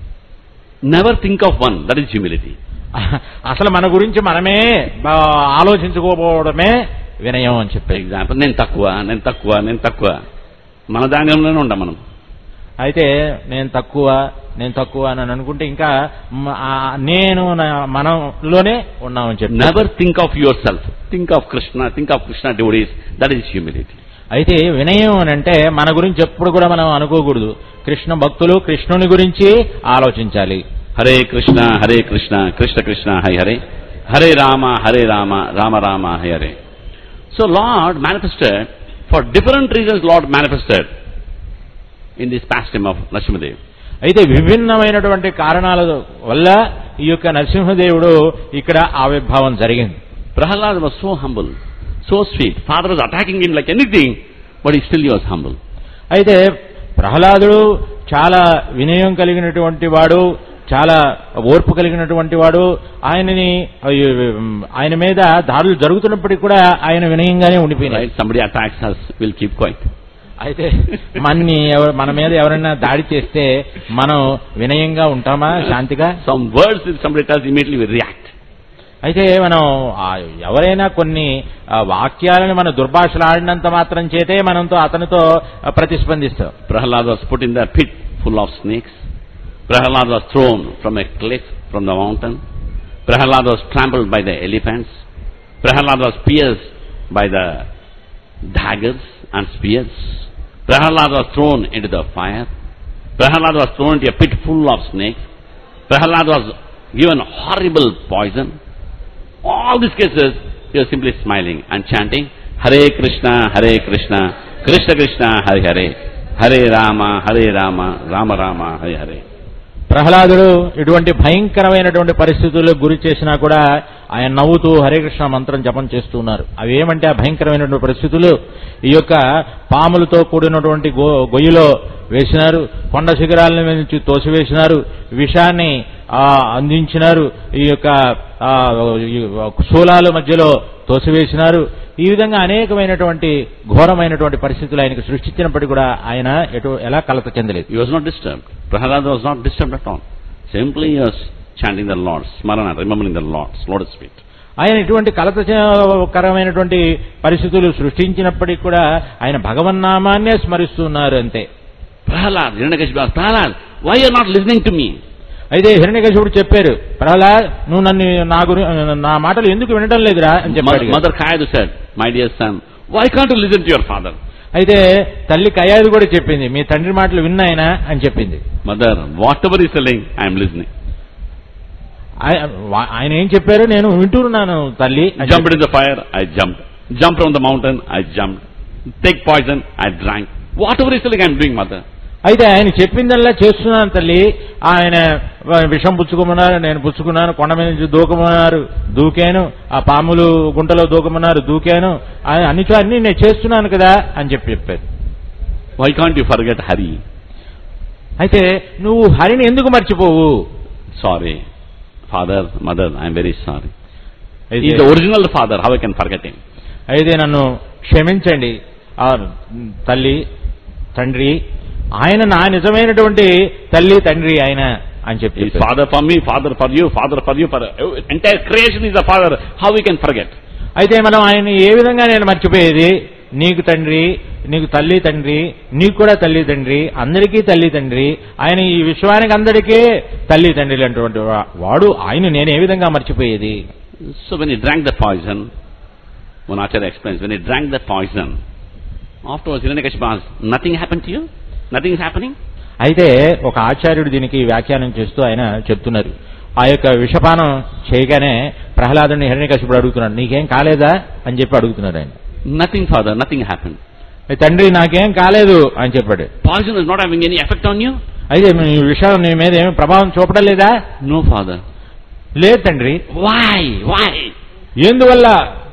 Speaker 1: Never think of one. That is humility.
Speaker 2: అసలు మన గురించి మనమే బా- ఆలోచించుకోపోవడమే వినయం అని
Speaker 1: For
Speaker 2: చెప్పేది
Speaker 1: example, నేను తక్కువ నేను తక్కువ నేను తక్కువ మన దాంట్లోనే ఉంటాం మనం
Speaker 2: అయితే నేను తక్కువ నేను తక్కువ అని అనుకుంటే ఇంకా మ- ఆ నేను నా- మనంలోనే ఉన్నామని చెప్పి
Speaker 1: never think of yourself think of Krishna think of Krishna devotees that is humility
Speaker 2: అయితే వినయం అని అంటే మన గురించి ఎప్పుడు కూడా మనం అనుకోకూడదు కృష్ణ భక్తులు కృష్ణుని గురించి ఆలోచించాలి
Speaker 1: Hare Krishna Hare Krishna Krishna Krishna Hari Hare Hare Rama Hare Rama Rama Rama Hari Hare so Lord manifested for different reasons Lord manifested in this pastime of Narasimhadev
Speaker 2: అయితే విభిన్నమైనటువంటి కారణాల వల్ల ఈ యొక్క నరసింహదేవుడు ఇక్కడ ఆవిర్భావం జరిగింది
Speaker 1: Prahalad was so humble, so sweet. Father was attacking him like anything, but he still was humble.
Speaker 2: అయితే ప్రహ్లాదుడు చాలా వినయం కలిగినటువంటి వాడు చాలా ఓర్పు కలిగినటువంటి వాడు ఆయనని ఆయన మీద దాడులు జరుగుతున్నప్పటికీ కూడా ఆయన వినయంగానే ఉండిపోయినాయి
Speaker 1: Right? Somebody attacks us, we'll keep quiet.
Speaker 2: అయితే మన్ని ఎవరు మన మీద ఎవరైనా దాడి చేస్తే మనం వినయంగా ఉంటామా శాంతిగా
Speaker 1: Some words if somebody tells, immediately we react.
Speaker 2: అయితే మనం ఆ ఎవరైనా కొన్ని ఆ, వాక్యాలను మన దుర్భాషలు ఆడినంత మాత్రం చేతే మనంతో అతనితో ఆ, ప్రతిస్పందిస్తాం
Speaker 1: Prahalad was put in the pit full of snakes. Prahalad was thrown from a cliff from the mountain. Prahalad was trampled by the elephants. Prahalad was pierced by the daggers and spears. Prahalad was thrown into the fire. Prahalad was thrown into a pit full of snakes. Prahalad was given horrible poison. All these cases, he was simply smiling and chanting, Hare Krishna, Hare Krishna, Krishna Krishna, Hare Hare, Hare Rama, Hare Rama, Rama Rama, Hare Hare.
Speaker 2: ప్రహ్లాదుడు ఇటువంటి భయంకరమైనటువంటి పరిస్థితులకు గురి చేసినా కూడా ఆయన నవ్వుతూ హరే కృష్ణ మంత్రం జపం చేస్తూ ఉన్నారు అవి ఏమంటే ఆ భయంకరమైనటువంటి పరిస్థితులు ఈ యొక్క పాములతో కూడినటువంటి గో గొయ్యిలో వేసినారు కొండ శిఖరాల మీద నుంచి తోసివేసినారు విషాన్ని ఆ, అందించినారు ఈ యొక్క ఆ, ఈ శూలాల మధ్యలో తోసివేసినారు ఈ విధంగా అనేకమైనటువంటి ఘోరమైనటువంటి పరిస్థితులు ఆయనకు సృష్టించినప్పటికీ కూడా ఆయన ఎటు ఎలా కలత చెందలేదు
Speaker 1: He was not disturbed. Prahalada was not disturbed at all. Simply he was chanting the Lord, Smarana, remembering the Lord's Lotus feet.
Speaker 2: ఆయన ఇటువంటి కలతకరమైనటువంటి పరిస్థితులు సృష్టించినప్పటికీ కూడా ఆయన భగవన్నామాన్నే స్మరిస్తున్నారు అంతే
Speaker 1: Prahalad, Hiranyakashipu asked, Prahalad, why you are not listening to me?
Speaker 2: అయితే హిరణ్యకశిపుడు చెప్పారు ప్రహ్లాద్ నువ్వు నన్ను నా గురి నా మాటలు ఎందుకు వినడం లేదురా అని చెప్పాడు
Speaker 1: Mother, Mother Kayadu said, My dear son, why can't you listen to your father?
Speaker 2: అయితే తల్లి కయాది కూడా చెప్పింది మీ తండ్రి మాటలు విన్నాయన అని చెప్పింది
Speaker 1: Mother, whatever he is telling, I am listening.
Speaker 2: ఆయ- వా- ఆయన ఏం చెప్పారు నేను వింటున్నాను తల్లి అని
Speaker 1: Jumped in the fire, I jumped. Jumped from the mountain, I jumped. Take poison, I drank. Whatever he is telling, I am doing, mother.
Speaker 2: అయితే ఆయన చెప్పిందల్లా చేస్తున్నాను తల్లి ఆయన విషం పుచ్చుకోమన్నారు నేను పుచ్చుకున్నాను కొండ మీద నుంచి దూకమన్నారు దూకాను ఆ పాములు గుంటలో దూకమన్నారు దూకాను ఆ- అన్ని చో- అన్ని నేను చేస్తున్నాను కదా అని చెప్పి చెప్పారు
Speaker 1: Why can't you forget Hari?
Speaker 2: అయితే నువ్వు హరిని ఎందుకు మర్చిపోవు
Speaker 1: Sorry. Father, mother, I am very sorry. He
Speaker 2: అయితే
Speaker 1: is the original father, how I can forget him?
Speaker 2: అయితే నన్ను క్షమించండి ఆ తల్లి తండ్రి ఆయన నా నిజమైనటువంటి తల్లి తండ్రి ఆయన అని చెప్పి
Speaker 1: He is
Speaker 2: చెప్పారు.
Speaker 1: father for me, father for you, father for you, for entire creation is a father. How we can forget?
Speaker 2: అయితే మనం ఆయన ఏ విధంగా నేను మర్చిపోయేది నీకు తండ్రి నీకు తల్లి తండ్రి నీకు కూడా తల్లి తండ్రి అందరికీ తల్లి తండ్రి ఆయన ఈ విశ్వానికి అందరికీ తల్లి తండ్రి అటువంటి వా- వాడు ఆయన నేను ఏ విధంగా మర్చిపోయేది
Speaker 1: So when he drank the poison, one Acharya explains, when he drank the poison, afterwards Hiranyakashipu asked, nothing happened to you? Nothing is happening?
Speaker 2: అయితే ఒక ఆచార్యుడు దీనికి వ్యాఖ్యానం చేస్తూ ఆయన చెప్తున్నారు ఆ యొక్క విషపానం చేయగానే ప్రహ్లాదుని హిరణ్యకశిపుడు అడుగుతున్నాడు నీకేం కాలేదా అని చెప్పి అడుగుతున్నారు ఆయన
Speaker 1: Nothing father, nothing happened.
Speaker 2: "ఏ తండ్రి నాకేం కాలేదు అని చెప్పాడు
Speaker 1: Poison is not having any effect on you?
Speaker 2: అయితే ఈ విషయం నీ మీద ఏమి ప్రభావం చూపడం లేదా
Speaker 1: No, father.
Speaker 2: లేదు తండ్రి
Speaker 1: Why? Why?
Speaker 2: ఎందువల్ల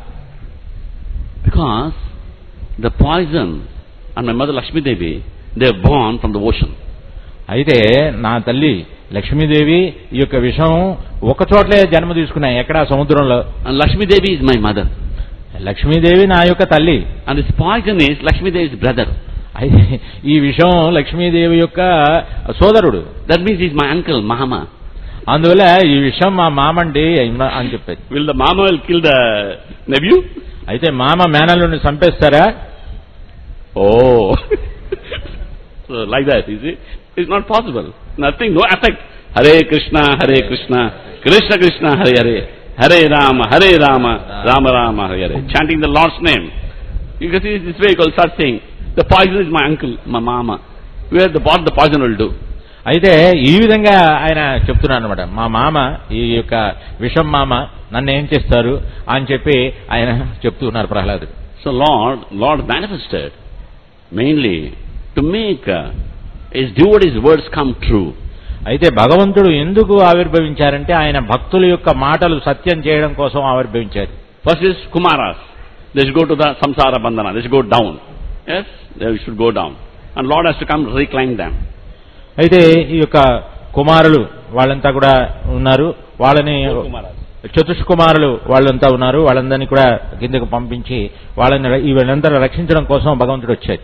Speaker 1: Because the poison and my mother Lakshmi Devi, they are born from the ocean.
Speaker 2: అయితే నా తల్లి లక్ష్మీదేవి ఈ యొక్క విషయం ఒక చోట్లే జన్మ తీసుకున్నాయి ఎక్కడ సముద్రంలో
Speaker 1: And Lakshmi Devi is my mother.
Speaker 2: Lakshmidevi నా యొక్క తల్లి
Speaker 1: And this poison is Lakshmi Devi's brother.
Speaker 2: అయితే ఈ విషయం లక్ష్మీదేవి యొక్క సోదరుడు
Speaker 1: That means he's my uncle, Mahama.
Speaker 2: అందువల్ల ఈ విషయం మా మామండి అయిన- అని చెప్పేది
Speaker 1: Will the Mama will kill the nephew?
Speaker 2: అయితే మామ మేనల్లుని చంపేస్తారా
Speaker 1: Oh. so like that, you see? It's not possible. Nothing, no effect. Hare Krishna, Hare Krishna, Krishna Krishna, Hare Hare, Hare Rama, Hare Rama, Rama Rama, Hare Hare. Chanting the Lord's name. You can see this way you will start saying, the poison is my uncle, my mama. Where the what the poison will do.
Speaker 2: అయితే ఈ విధంగా ఆయన చెప్తున్నాను అనమాట మా మామ ఈ యొక్క విషం మామ నన్ను ఏం చేస్తారు అని చెప్పి ఆయన చెప్తున్నారు ప్రహ్లాదుడు
Speaker 1: So Lord, Lord manifested mainly to make uh, his devotees' words come true.
Speaker 2: అయితే భగవంతుడు ఎందుకు ఆవిర్భవించారంటే ఆయన భక్తుల యొక్క మాటలు సత్యం చేయడం కోసం ఆవిర్భవించారు
Speaker 1: First is Kumaras. They should go to the samsara bandhana. They should go down. Yes, they should go down. And Lord has to come reclaim them.
Speaker 2: అయితే ఈ యొక్క కుమారులు వాళ్ళంతా కూడా ఉన్నారు వాళ్ళని
Speaker 1: Kumaras.
Speaker 2: చతుష్కుమారులు వాళ్ళంతా ఉన్నారు వాళ్ళందరినీ కూడా కిందకు పంపించి వాళ్ళని ర- ఈ వీళ్ళందరూ రక్షించడం కోసం భగవంతుడు వచ్చాడు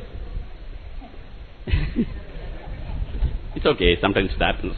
Speaker 1: It's okay, sometimes it happens.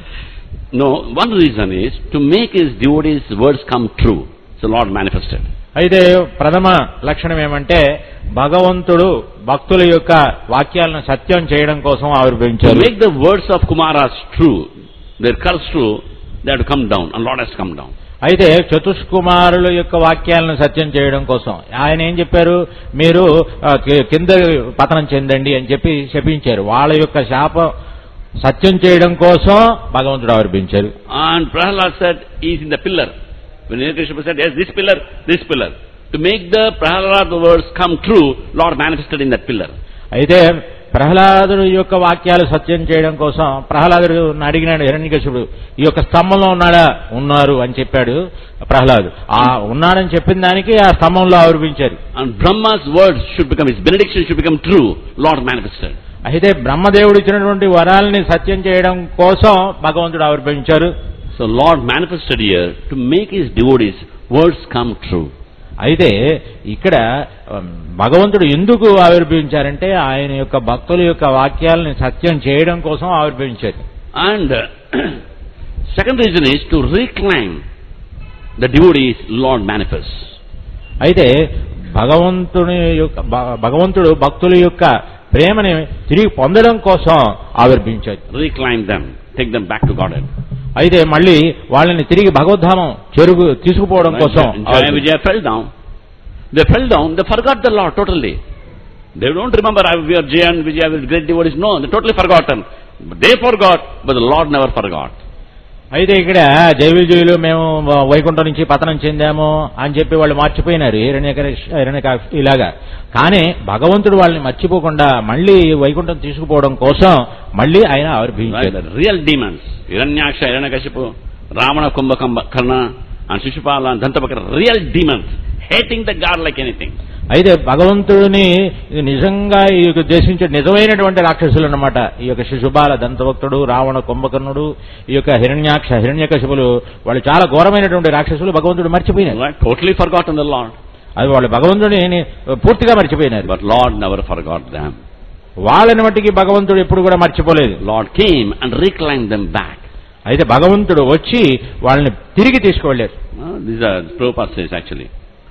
Speaker 1: No, one reason is to make his devotees' words come true. So Lord manifested.
Speaker 2: అయితే ప్రథమ లక్షణం ఏమంటే భగవంతుడు భక్తుల యొక్క వాక్యాలను సత్యం చేయడం కోసం
Speaker 1: To
Speaker 2: ఆవిర్భవించారు
Speaker 1: make the words of Kumaras true, their curse true, they have to come down. And Lord has to come down.
Speaker 2: అయితే చతుష్కుమారుల యొక్క వాక్యాలను సత్యం చేయడం కోసం ఆయన ఏం చెప్పారు మీరు ఆ, కి- కింద పతనం చెందండి అని చెప్పి శపించారు వాళ్ళ యొక్క శాపం సత్యం చేయడం కోసం భగవంతుడు ఆవిర్భించారు
Speaker 1: And Prahlad said, he is in the pillar. When Hiranyakashipu said, yes, this pillar, this pillar. To make the Prahlad words come true, Lord manifested in that pillar.
Speaker 2: అయితే ప్రహ్లాదుడు యొక్క వాక్యాలు సత్యం చేయడం కోసం ప్రహ్లాదుడు అడిగినాడు హిరణ్యకశిపుడు ఈ యొక్క స్తంభంలో ఉన్నాడా ఉన్నారు అని చెప్పాడు ప్రహ్లాదు ఆ ఉన్నాడని చెప్పిన దానికి ఆ స్తంభంలో ఆవిర్భించారు
Speaker 1: And Brahma's words should become, his benediction should become true, Lord manifested.
Speaker 2: అయితే బ్రహ్మదేవుడు ఇచ్చినటువంటి వరాలని సత్యం చేయడం కోసం భగవంతుడు ఆవిర్భవించారు
Speaker 1: So Lord manifested here to make his devotees' words come true.
Speaker 2: అయితే ఇక్కడ ఉమ్, భగవంతుడు ఎందుకు ఆవిర్భవించారంటే ఆయన యొక్క భక్తుల యొక్క వాక్యాలని సత్యం చేయడం కోసం ఆవిర్భవించారు
Speaker 1: And uh, second reason is to reclaim the devotees, Lord manifests.
Speaker 2: అయితే భగవంతుని యొక్క భ- భగవంతుడు భక్తుల యొక్క ప్రేమని తిరిగి పొందడం కోసం ఆవిర్భించారు
Speaker 1: Reclaim them, take them back to Godhead.
Speaker 2: అయితే మళ్ళీ వాళ్ళని తిరిగి భగవద్ధామం చెరుగు తీసుకుపోవడం కోసం
Speaker 1: When Jaya Vijaya fell down, they fell down, they forgot the Lord totally. They don't remember I- we are Jaya and Vijaya with great devotees. No, they totally forgotten. But they forgot, but the Lord never forgot.
Speaker 2: అయితే ఇక్కడ జై విజయులు మేము వైకుంఠం నుంచి పతనం చెందాము అని చెప్పి వాళ్ళు మర్చిపోయినారు హిరణ్య ఇలాగా కానీ భగవంతుడు వాళ్ళని మర్చిపోకుండా మళ్ళీ వైకుంఠం తీసుకుపోవడం కోసం మళ్ళీ ఆయన
Speaker 1: Right?
Speaker 2: ఆవిర్భవించారు
Speaker 1: The real demons, Hiranyaksha, Hiranyakashipu, Ravana, Kumbhakamba, Karna, and Shishupala, and Dantabakara, real demons, hating the God like anything.
Speaker 2: అయితే భగవంతుడిని నిజంగా ఈ యొక్క దేశించే నిజమైనటువంటి రాక్షసులు అన్నమాట ఈ యొక్క శిశుబాల దంతభక్తుడు రావణ కుంభకర్ణుడు ఈ యొక్క హిరణ్యాక్ష హిరణ్యకశిపులు వాళ్ళు చాలా ఘోరమైనటువంటి రాక్షసులు భగవంతుడు మర్చిపోయినారు
Speaker 1: Right? Totally forgotten the Lord.
Speaker 2: అది వాళ్ళు భగవంతుడిని పూర్తిగా మర్చిపోయినారు
Speaker 1: But Lord never forgot them.
Speaker 2: వాళ్ళని మట్టికి భగవంతుడు ఎప్పుడు కూడా మర్చిపోలేదు
Speaker 1: Lord came and reclaimed them back.
Speaker 2: అయితే భగవంతుడు వచ్చి వాళ్ళని తిరిగి తీసుకువెళ్ళారు
Speaker 1: Uh, these are Prabhupada says actually.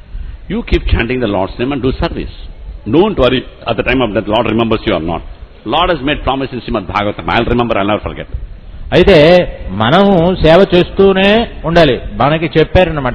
Speaker 1: You keep chanting the Lord's name and do service. Don't worry at the time of death, Lord remembers you or not. Lord has made promise in Srimad Bhagavatam. I'll remember, I'll never forget.
Speaker 2: అయితే మనము సేవ చేస్తూనే ఉండాలి మనకి చెప్పారన్నమాట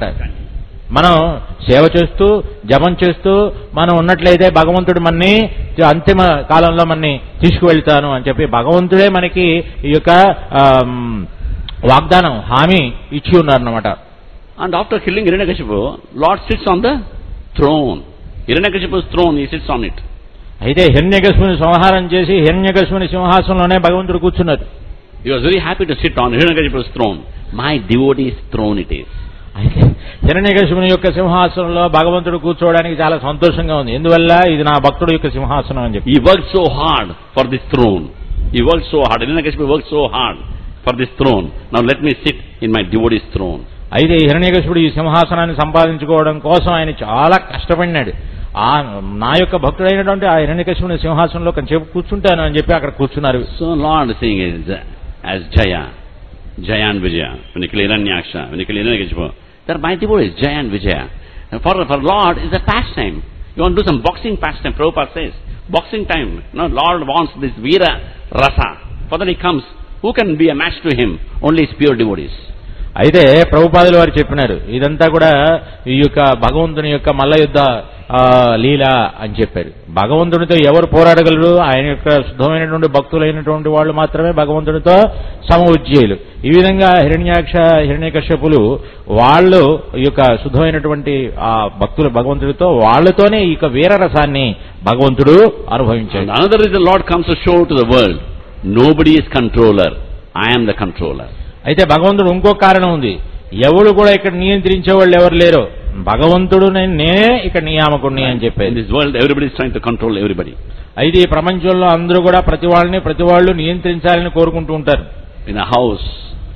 Speaker 2: మనం సేవ చేస్తూ జపం చేస్తూ మనం ఉన్నట్లయితే భగవంతుడు మనని అంతిమ కాలంలో మనని తీసుకువెళ్తాను అని చెప్పి భగవంతుడే మనకి ఈ యొక్క ఆమ్, వాగ్దానం హామీ ఇచ్చి ఉన్నారన్నమాట
Speaker 1: And after killing Hiranyakashipu, Lord sits on the throne. Hiranyakashipu's throne, he sits on it.
Speaker 2: అయితే హిరణ్యకశిపుని సంహారం చేసి హిరణ్యకశిపుని సింహాసనంలోనే భగవంతుడు కూర్చున్నారు
Speaker 1: He was very happy to sit on Hiranyakashipu's throne. My devotee's throne it is.
Speaker 2: అయితే హిరణ్యకశిపుని యొక్క సింహాసనంలో భగవంతుడు కూర్చోవడానికి చాలా సంతోషంగా ఉంది ఎందువల్ల ఇది నా భక్తుడు యొక్క సింహాసనం అని చెప్పి
Speaker 1: He worked so hard for this throne. He worked so hard. Hiranyakashipu worked so hard for this throne. Now let me sit in my devotee's throne.
Speaker 2: అయితే ఈ హిరణ్యకశిపుడు ఈ సింహాసనాన్ని సంపాదించుకోవడం కోసం ఆయన చాలా కష్టపడినాడు ఆ నా యొక్క భక్తుడైనటువంటి ఆ హిరణ్యకశిపుని సింహాసనంలో కొంచెం కూర్చుంటాను అని చెప్పి అక్కడ కూర్చున్నారు
Speaker 1: So Lord is saying is as Jaya, Jaya and Vijaya. When you kill Hiranyaksha, when you kill Hiranyakashipu, they're my devotees, Jaya and Vijaya. And for, for Lord is a pastime. You want to do some boxing pastime, Prabhupada says. Boxing time. No, Lord wants this Veera Rasa. For that he comes. Who can be a match to him? Only his pure devotees.
Speaker 2: అయితే ప్రభుపాదులు వారు చెప్పినారు ఇదంతా కూడా ఈ యొక్క భగవంతుని యొక్క మల్ల యుద్ధ ఆ, లీల అని చెప్పారు భగవంతునితో ఎవరు పోరాడగలరు ఆయన యొక్క శుద్ధమైనటువంటి భక్తులైనటువంటి వాళ్ళు మాత్రమే భగవంతునితో సమఉజ్జయులు ఈ విధంగా హిరణ్యాక్ష హిరణ్యకశ్యపులు వాళ్ళు ఈ యొక్క శుద్ధమైనటువంటి ఆ భక్తులు భగవంతుడితో వాళ్ళతోనే ఈ యొక్క వీరరసాన్ని భగవంతుడు
Speaker 1: And
Speaker 2: అనుభవించాడు
Speaker 1: another reason Lord comes to show to the world, nobody is controller. I am the controller.
Speaker 2: అయితే భగవంతుడు ఇంకో కారణం ఉంది ఎవరు కూడా ఇక్కడ నియంత్రించే వాళ్ళు ఎవరు లేరు భగవంతుడు నే- నేనే ఇక్కడ నియామకుడిని అని
Speaker 1: In
Speaker 2: చెప్పేది
Speaker 1: this world, everybody is trying to control everybody.
Speaker 2: అయితే ఈ ప్రపంచంలో అందరూ కూడా ప్రతి వాళ్ళని ప్రతి వాళ్ళు నియంత్రించాలని కోరుకుంటూ ఉంటారు
Speaker 1: In a house,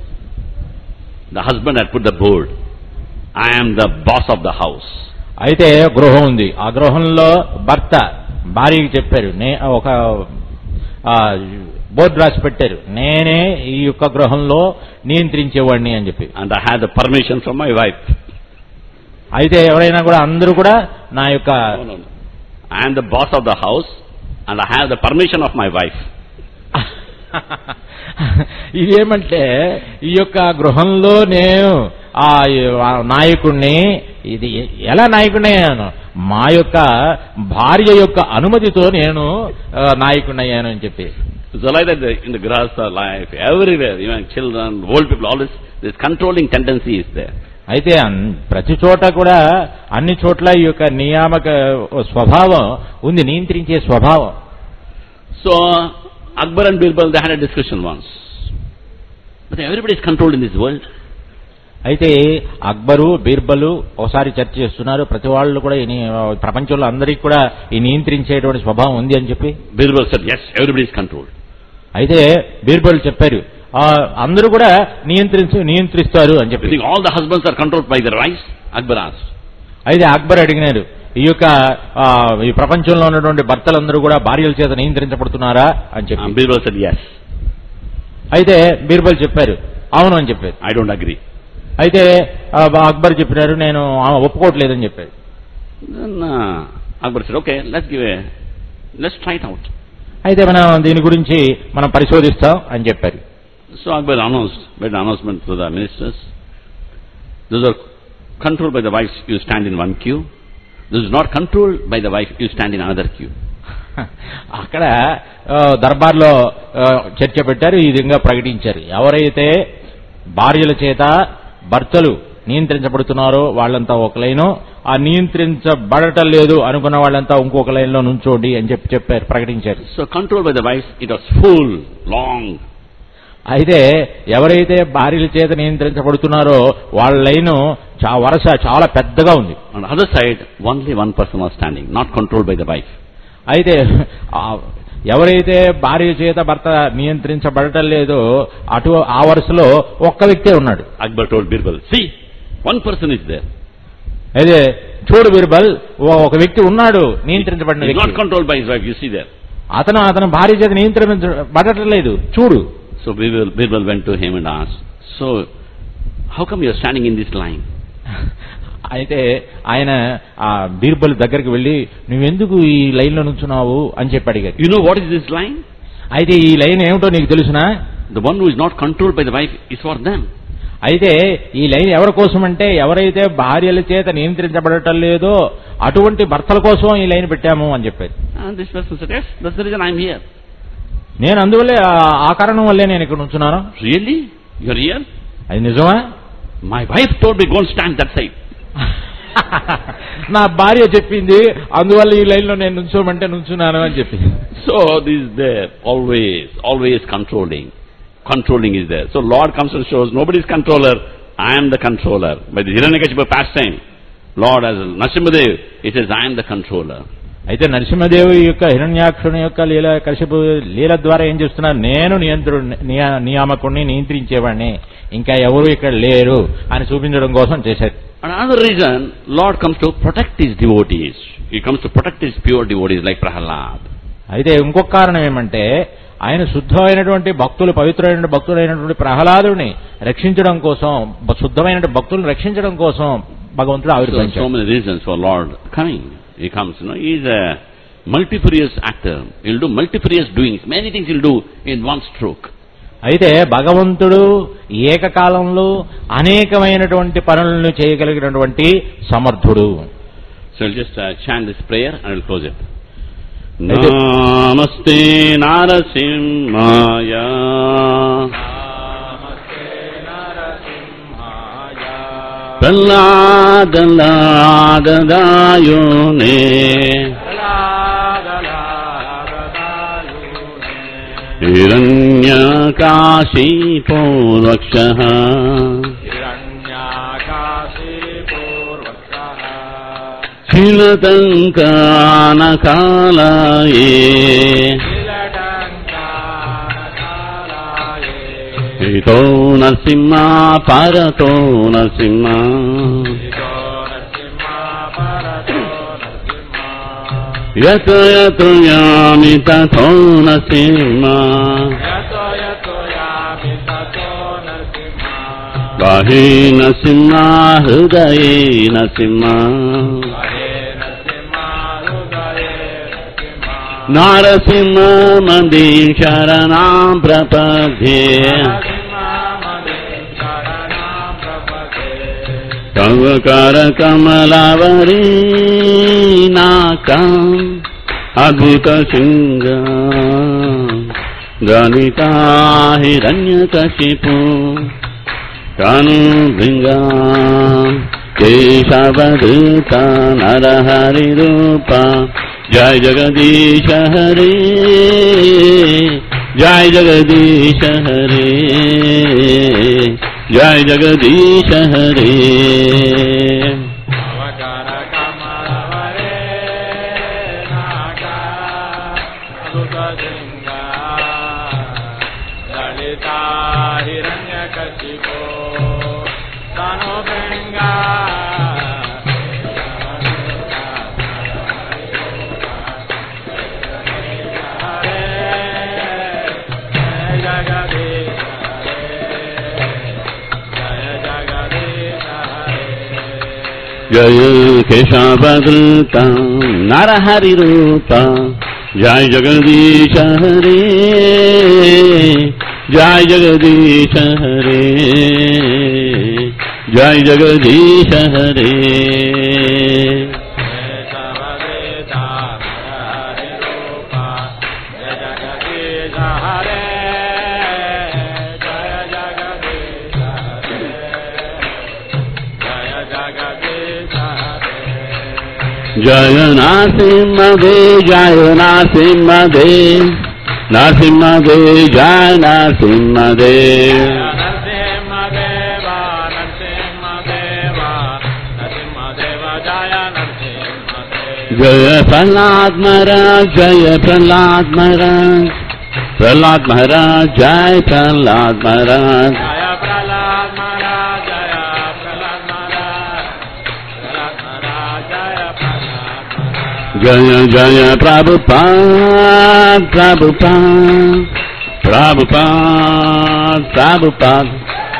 Speaker 1: the husband had put the board, I am the boss of the house.
Speaker 2: అయితే గృహం ఉంది ఆ గృహంలో భర్త భార్యకి చెప్పారు నే ఒక ఆ, బోర్డు రాసి పెట్టారు నేనే ఈ యొక్క గృహంలో నియంత్రించేవాడిని అని చెప్పి
Speaker 1: And I had the permission from my wife.
Speaker 2: అయితే ఎవరైనా కూడా అందరూ కూడా నా యొక్క
Speaker 1: No, no, no. I am the boss of the house and I have the permission of my wife.
Speaker 2: ఇదేమంటే ఈ యొక్క గృహంలో నేను ఆ ఆ నాయకుణ్ణి ఇది ఎలా నాయకుడిని అయ్యాను మా యొక్క భార్య యొక్క అనుమతితో నేను ఆ, నాయకుడిని అయ్యాను అని చెప్పి
Speaker 1: So like that the- in the grasa life, everywhere, even children, old people, all this, this controlling tendency is there.
Speaker 2: అయితే అన్- ప్రతి చోట కూడా అన్ని చోట్ల ఈ యొక్క నియామక స్వభావం ఉంది నియంత్రించే స్వభావం
Speaker 1: So Akbar and Birbal, they had a discussion once. But everybody is controlled in this world.
Speaker 2: అయితే అక్బరు బీర్బలు ఒకసారి చర్చ చేస్తున్నారు ప్రతి వాళ్ళు కూడా ఈ ని- ప్రపంచంలో అందరికీ కూడా ఈ నియంత్రించేటువంటి స్వభావం ఉంది అని చెప్పి
Speaker 1: Birbal said, yes, everybody is controlled.
Speaker 2: అయితే బీర్బల్ చెప్పారు "ఆ, అందరూ కూడా నియంత్రించు నియంత్రిస్తారు అని
Speaker 1: You
Speaker 2: చెప్పి
Speaker 1: think all the husbands are controlled by their wives? Akbar asked.
Speaker 2: అయితే అక్బర్ అడిగినారు ఈ యొక్క ఆ, ఈ ప్రపంచంలో ఉన్నటువంటి భర్తలందరూ కూడా భార్యల చేత నియంత్రించబడుతున్నారా అని చెప్పి
Speaker 1: And Birbal said, yes,
Speaker 2: అయితే బీర్బల్ చెప్పారు అవును అని చెప్పారు
Speaker 1: I don't agree.
Speaker 2: అయితే ఆ, అక్బర్ చెప్పినారు నేను ఆ, ఒప్పుకోవట్లేదని చెప్పారు
Speaker 1: Then uh, Akbar said, okay, let's give a, let's try it out.
Speaker 2: అయితే మనం దీని గురించి మనం పరిశోధిస్తాం అని చెప్పారు
Speaker 1: So Akbar announced, made an announcement to the ministers. Those are controlled by the wives, you stand in one queue. Those not controlled by the wife, you stand in another queue.
Speaker 2: అక్కడ ఆ, దర్బార్లో ఆ, చర్చ పెట్టారు ఈ విధంగా ప్రకటించారు ఎవరైతే భార్యల చేత భర్తలు నియంత్రించబడుతున్నారో వాళ్ళంతా ఒక లైను ఆ నియంత్రించబడటం లేదు అనుకున్న వాళ్ళంతా ఇంకొక లైన్లో నుంచోండి అని చెప్పి చెప్పారు ప్రకటించారు
Speaker 1: So controlled by the wives, it was full, long.
Speaker 2: అయితే ఎవరైతే భార్యల చేత నియంత్రించబడుతున్నారో వాళ్ళ లైను చా వరుస చాలా పెద్దగా ఉంది
Speaker 1: On the other side, only one person was standing, not controlled by the wife.
Speaker 2: అయితే ఆ ఎవరైతే భార్య చేత భర్త నియంత్రించబడటం లేదో అటు ఆ వరుసలో ఒక్క వ్యక్తే ఉన్నాడు
Speaker 1: Akbar told Birbal, see, one person is there.
Speaker 2: అయితే చూడు బీర్బల్ ఓ- ఒక వ్యక్తి ఉన్నాడు నియంత్రించబడిన
Speaker 1: He's not
Speaker 2: వ్యక్తి
Speaker 1: controlled by his wife, you see there.
Speaker 2: అతను అతను భార్య చేత నియంత్రించబడటం లేదు చూడు
Speaker 1: So Birbal, Birbal went to him and asked, so, how come you're standing in this line?
Speaker 2: అయితే ఆయన ఆ బీర్బల్ దగ్గరికి వెళ్ళి నువ్వెందుకు ఈ లైన్లో నుంచున్నావు అని చెప్పి అడిగారు
Speaker 1: You know what is this line?
Speaker 2: అయితే ఈ లైన్ ఏమిటో నీకు తెలుసునా
Speaker 1: The one who is not controlled by the wife is for them.
Speaker 2: అయితే ఈ లైన్ ఎవరి కోసం అంటే ఎవరైతే భార్యల చేత నియంత్రించబడటం లేదో అటువంటి భర్తల కోసం ఈ లైన్ పెట్టాము అని చెప్పారు
Speaker 1: And this person said, yes, that's the reason I'm here.
Speaker 2: నేను అందువల్లే ఆ- ఆ కారణం వల్లే నేను ఇక్కడ ఉంచున్నాను
Speaker 1: Really? You're here?
Speaker 2: అది నిజమా
Speaker 1: My wife told me go and stand that side.
Speaker 2: నా భార్య చెప్పింది అందువల్ల ఈ లైన్లో నేను నుంచోమంటే నుంచున్నాను అని చెప్పింది
Speaker 1: So this is there, always, always controlling. Controlling is there. So Lord comes and shows, nobody is controller, I am the controller. By the Hiranyakashipu pastime, Lord as Nrsimhadev, he says, I am the controller.
Speaker 2: అయితే నరసింహదేవి యొక్క హిరణ్యాక్షుని యొక్క లీల కశ్యపు లీల ద్వారా ఏం చేస్తున్నారు నేను నియంత్రు నియా- నియామకుడిని నియంత్రించేవాడిని ఇంకా ఎవరు ఇక్కడ లేరు అని చూపించడం కోసం చేశారు
Speaker 1: And another reason, Lord comes to protect his devotees. He comes to protect his pure devotees like Prahalad.
Speaker 2: అయితే ఇంకొక కారణం ఏమంటే ఆయన శుద్ధమైనటువంటి భక్తులు పవిత్రమైన భక్తులైనటువంటి ప్రహ్లాదుని రక్షించడం కోసం బ- శుద్ధమైన భక్తులను రక్షించడం కోసం భగవంతుడు
Speaker 1: So, so
Speaker 2: ఆవిర్భవించాడు
Speaker 1: many reasons for Lord coming. He comes, you know, he is a multifarious actor. He'll do multifarious doings. Many things he'll do in one stroke.
Speaker 2: అయితే భగవంతుడు ఏకకాలంలో అనేకమైనటువంటి పనులను చేయగలిగినటువంటి సమర్థుడు
Speaker 1: So we'll just uh, chant this prayer and we'll close it.
Speaker 2: అయితే-
Speaker 1: Namaste Narasimhaya Praladadayone Hiranyakashipo Rakshah Chilatankanakalaye Hito Narsimha Parato Narsimha Yato yato yami tato Narsimha Bahi Narsimha Hridaye Narsimha Narasimha Mandir Sharanam Prapadhe Kavakara Kamalavari Nakam Adhuta Singha Ganita Hiranyakashipu Kanu Bringa Keshavadhuta Narahari Rupa Jai Jagadisha Hare Jai Jagadisha Hare Jai Jagadisha Hare Jai Keshavadruta Narahari Rupa Jai Jagadisha Hare Jai Jagadisha Hare Jai Jagadisha Hare Jaya Nasimhade Jaya Nasimhade Nasimhade Jaya Nasimhade Jaya Prahlad Maharaj Jaya Prahlad Maharaj Prahlad Maharaj Jaya Prahlad Maharaj Jaya Jaya Prabhupada Prabhupada Prabhupada Prabhupada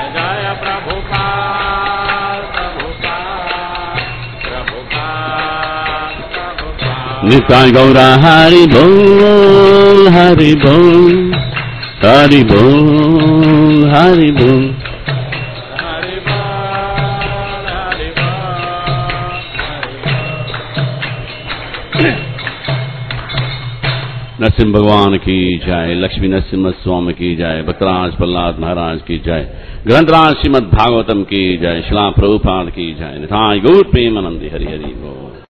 Speaker 1: Nitai Gaura Hari Bol Hari Bol Hari Bol Hari Bol Narasimha भगवान की जय लक्ष्मी नरसिम्हा स्वामी की जय भक्तराज प्रहलाद महाराज की जय ग्रंथराज श्रीमद भागवतम की जय शिला प्रभुपाद की जय निथाय गौर प्रेमानंदी हरि हरि बोल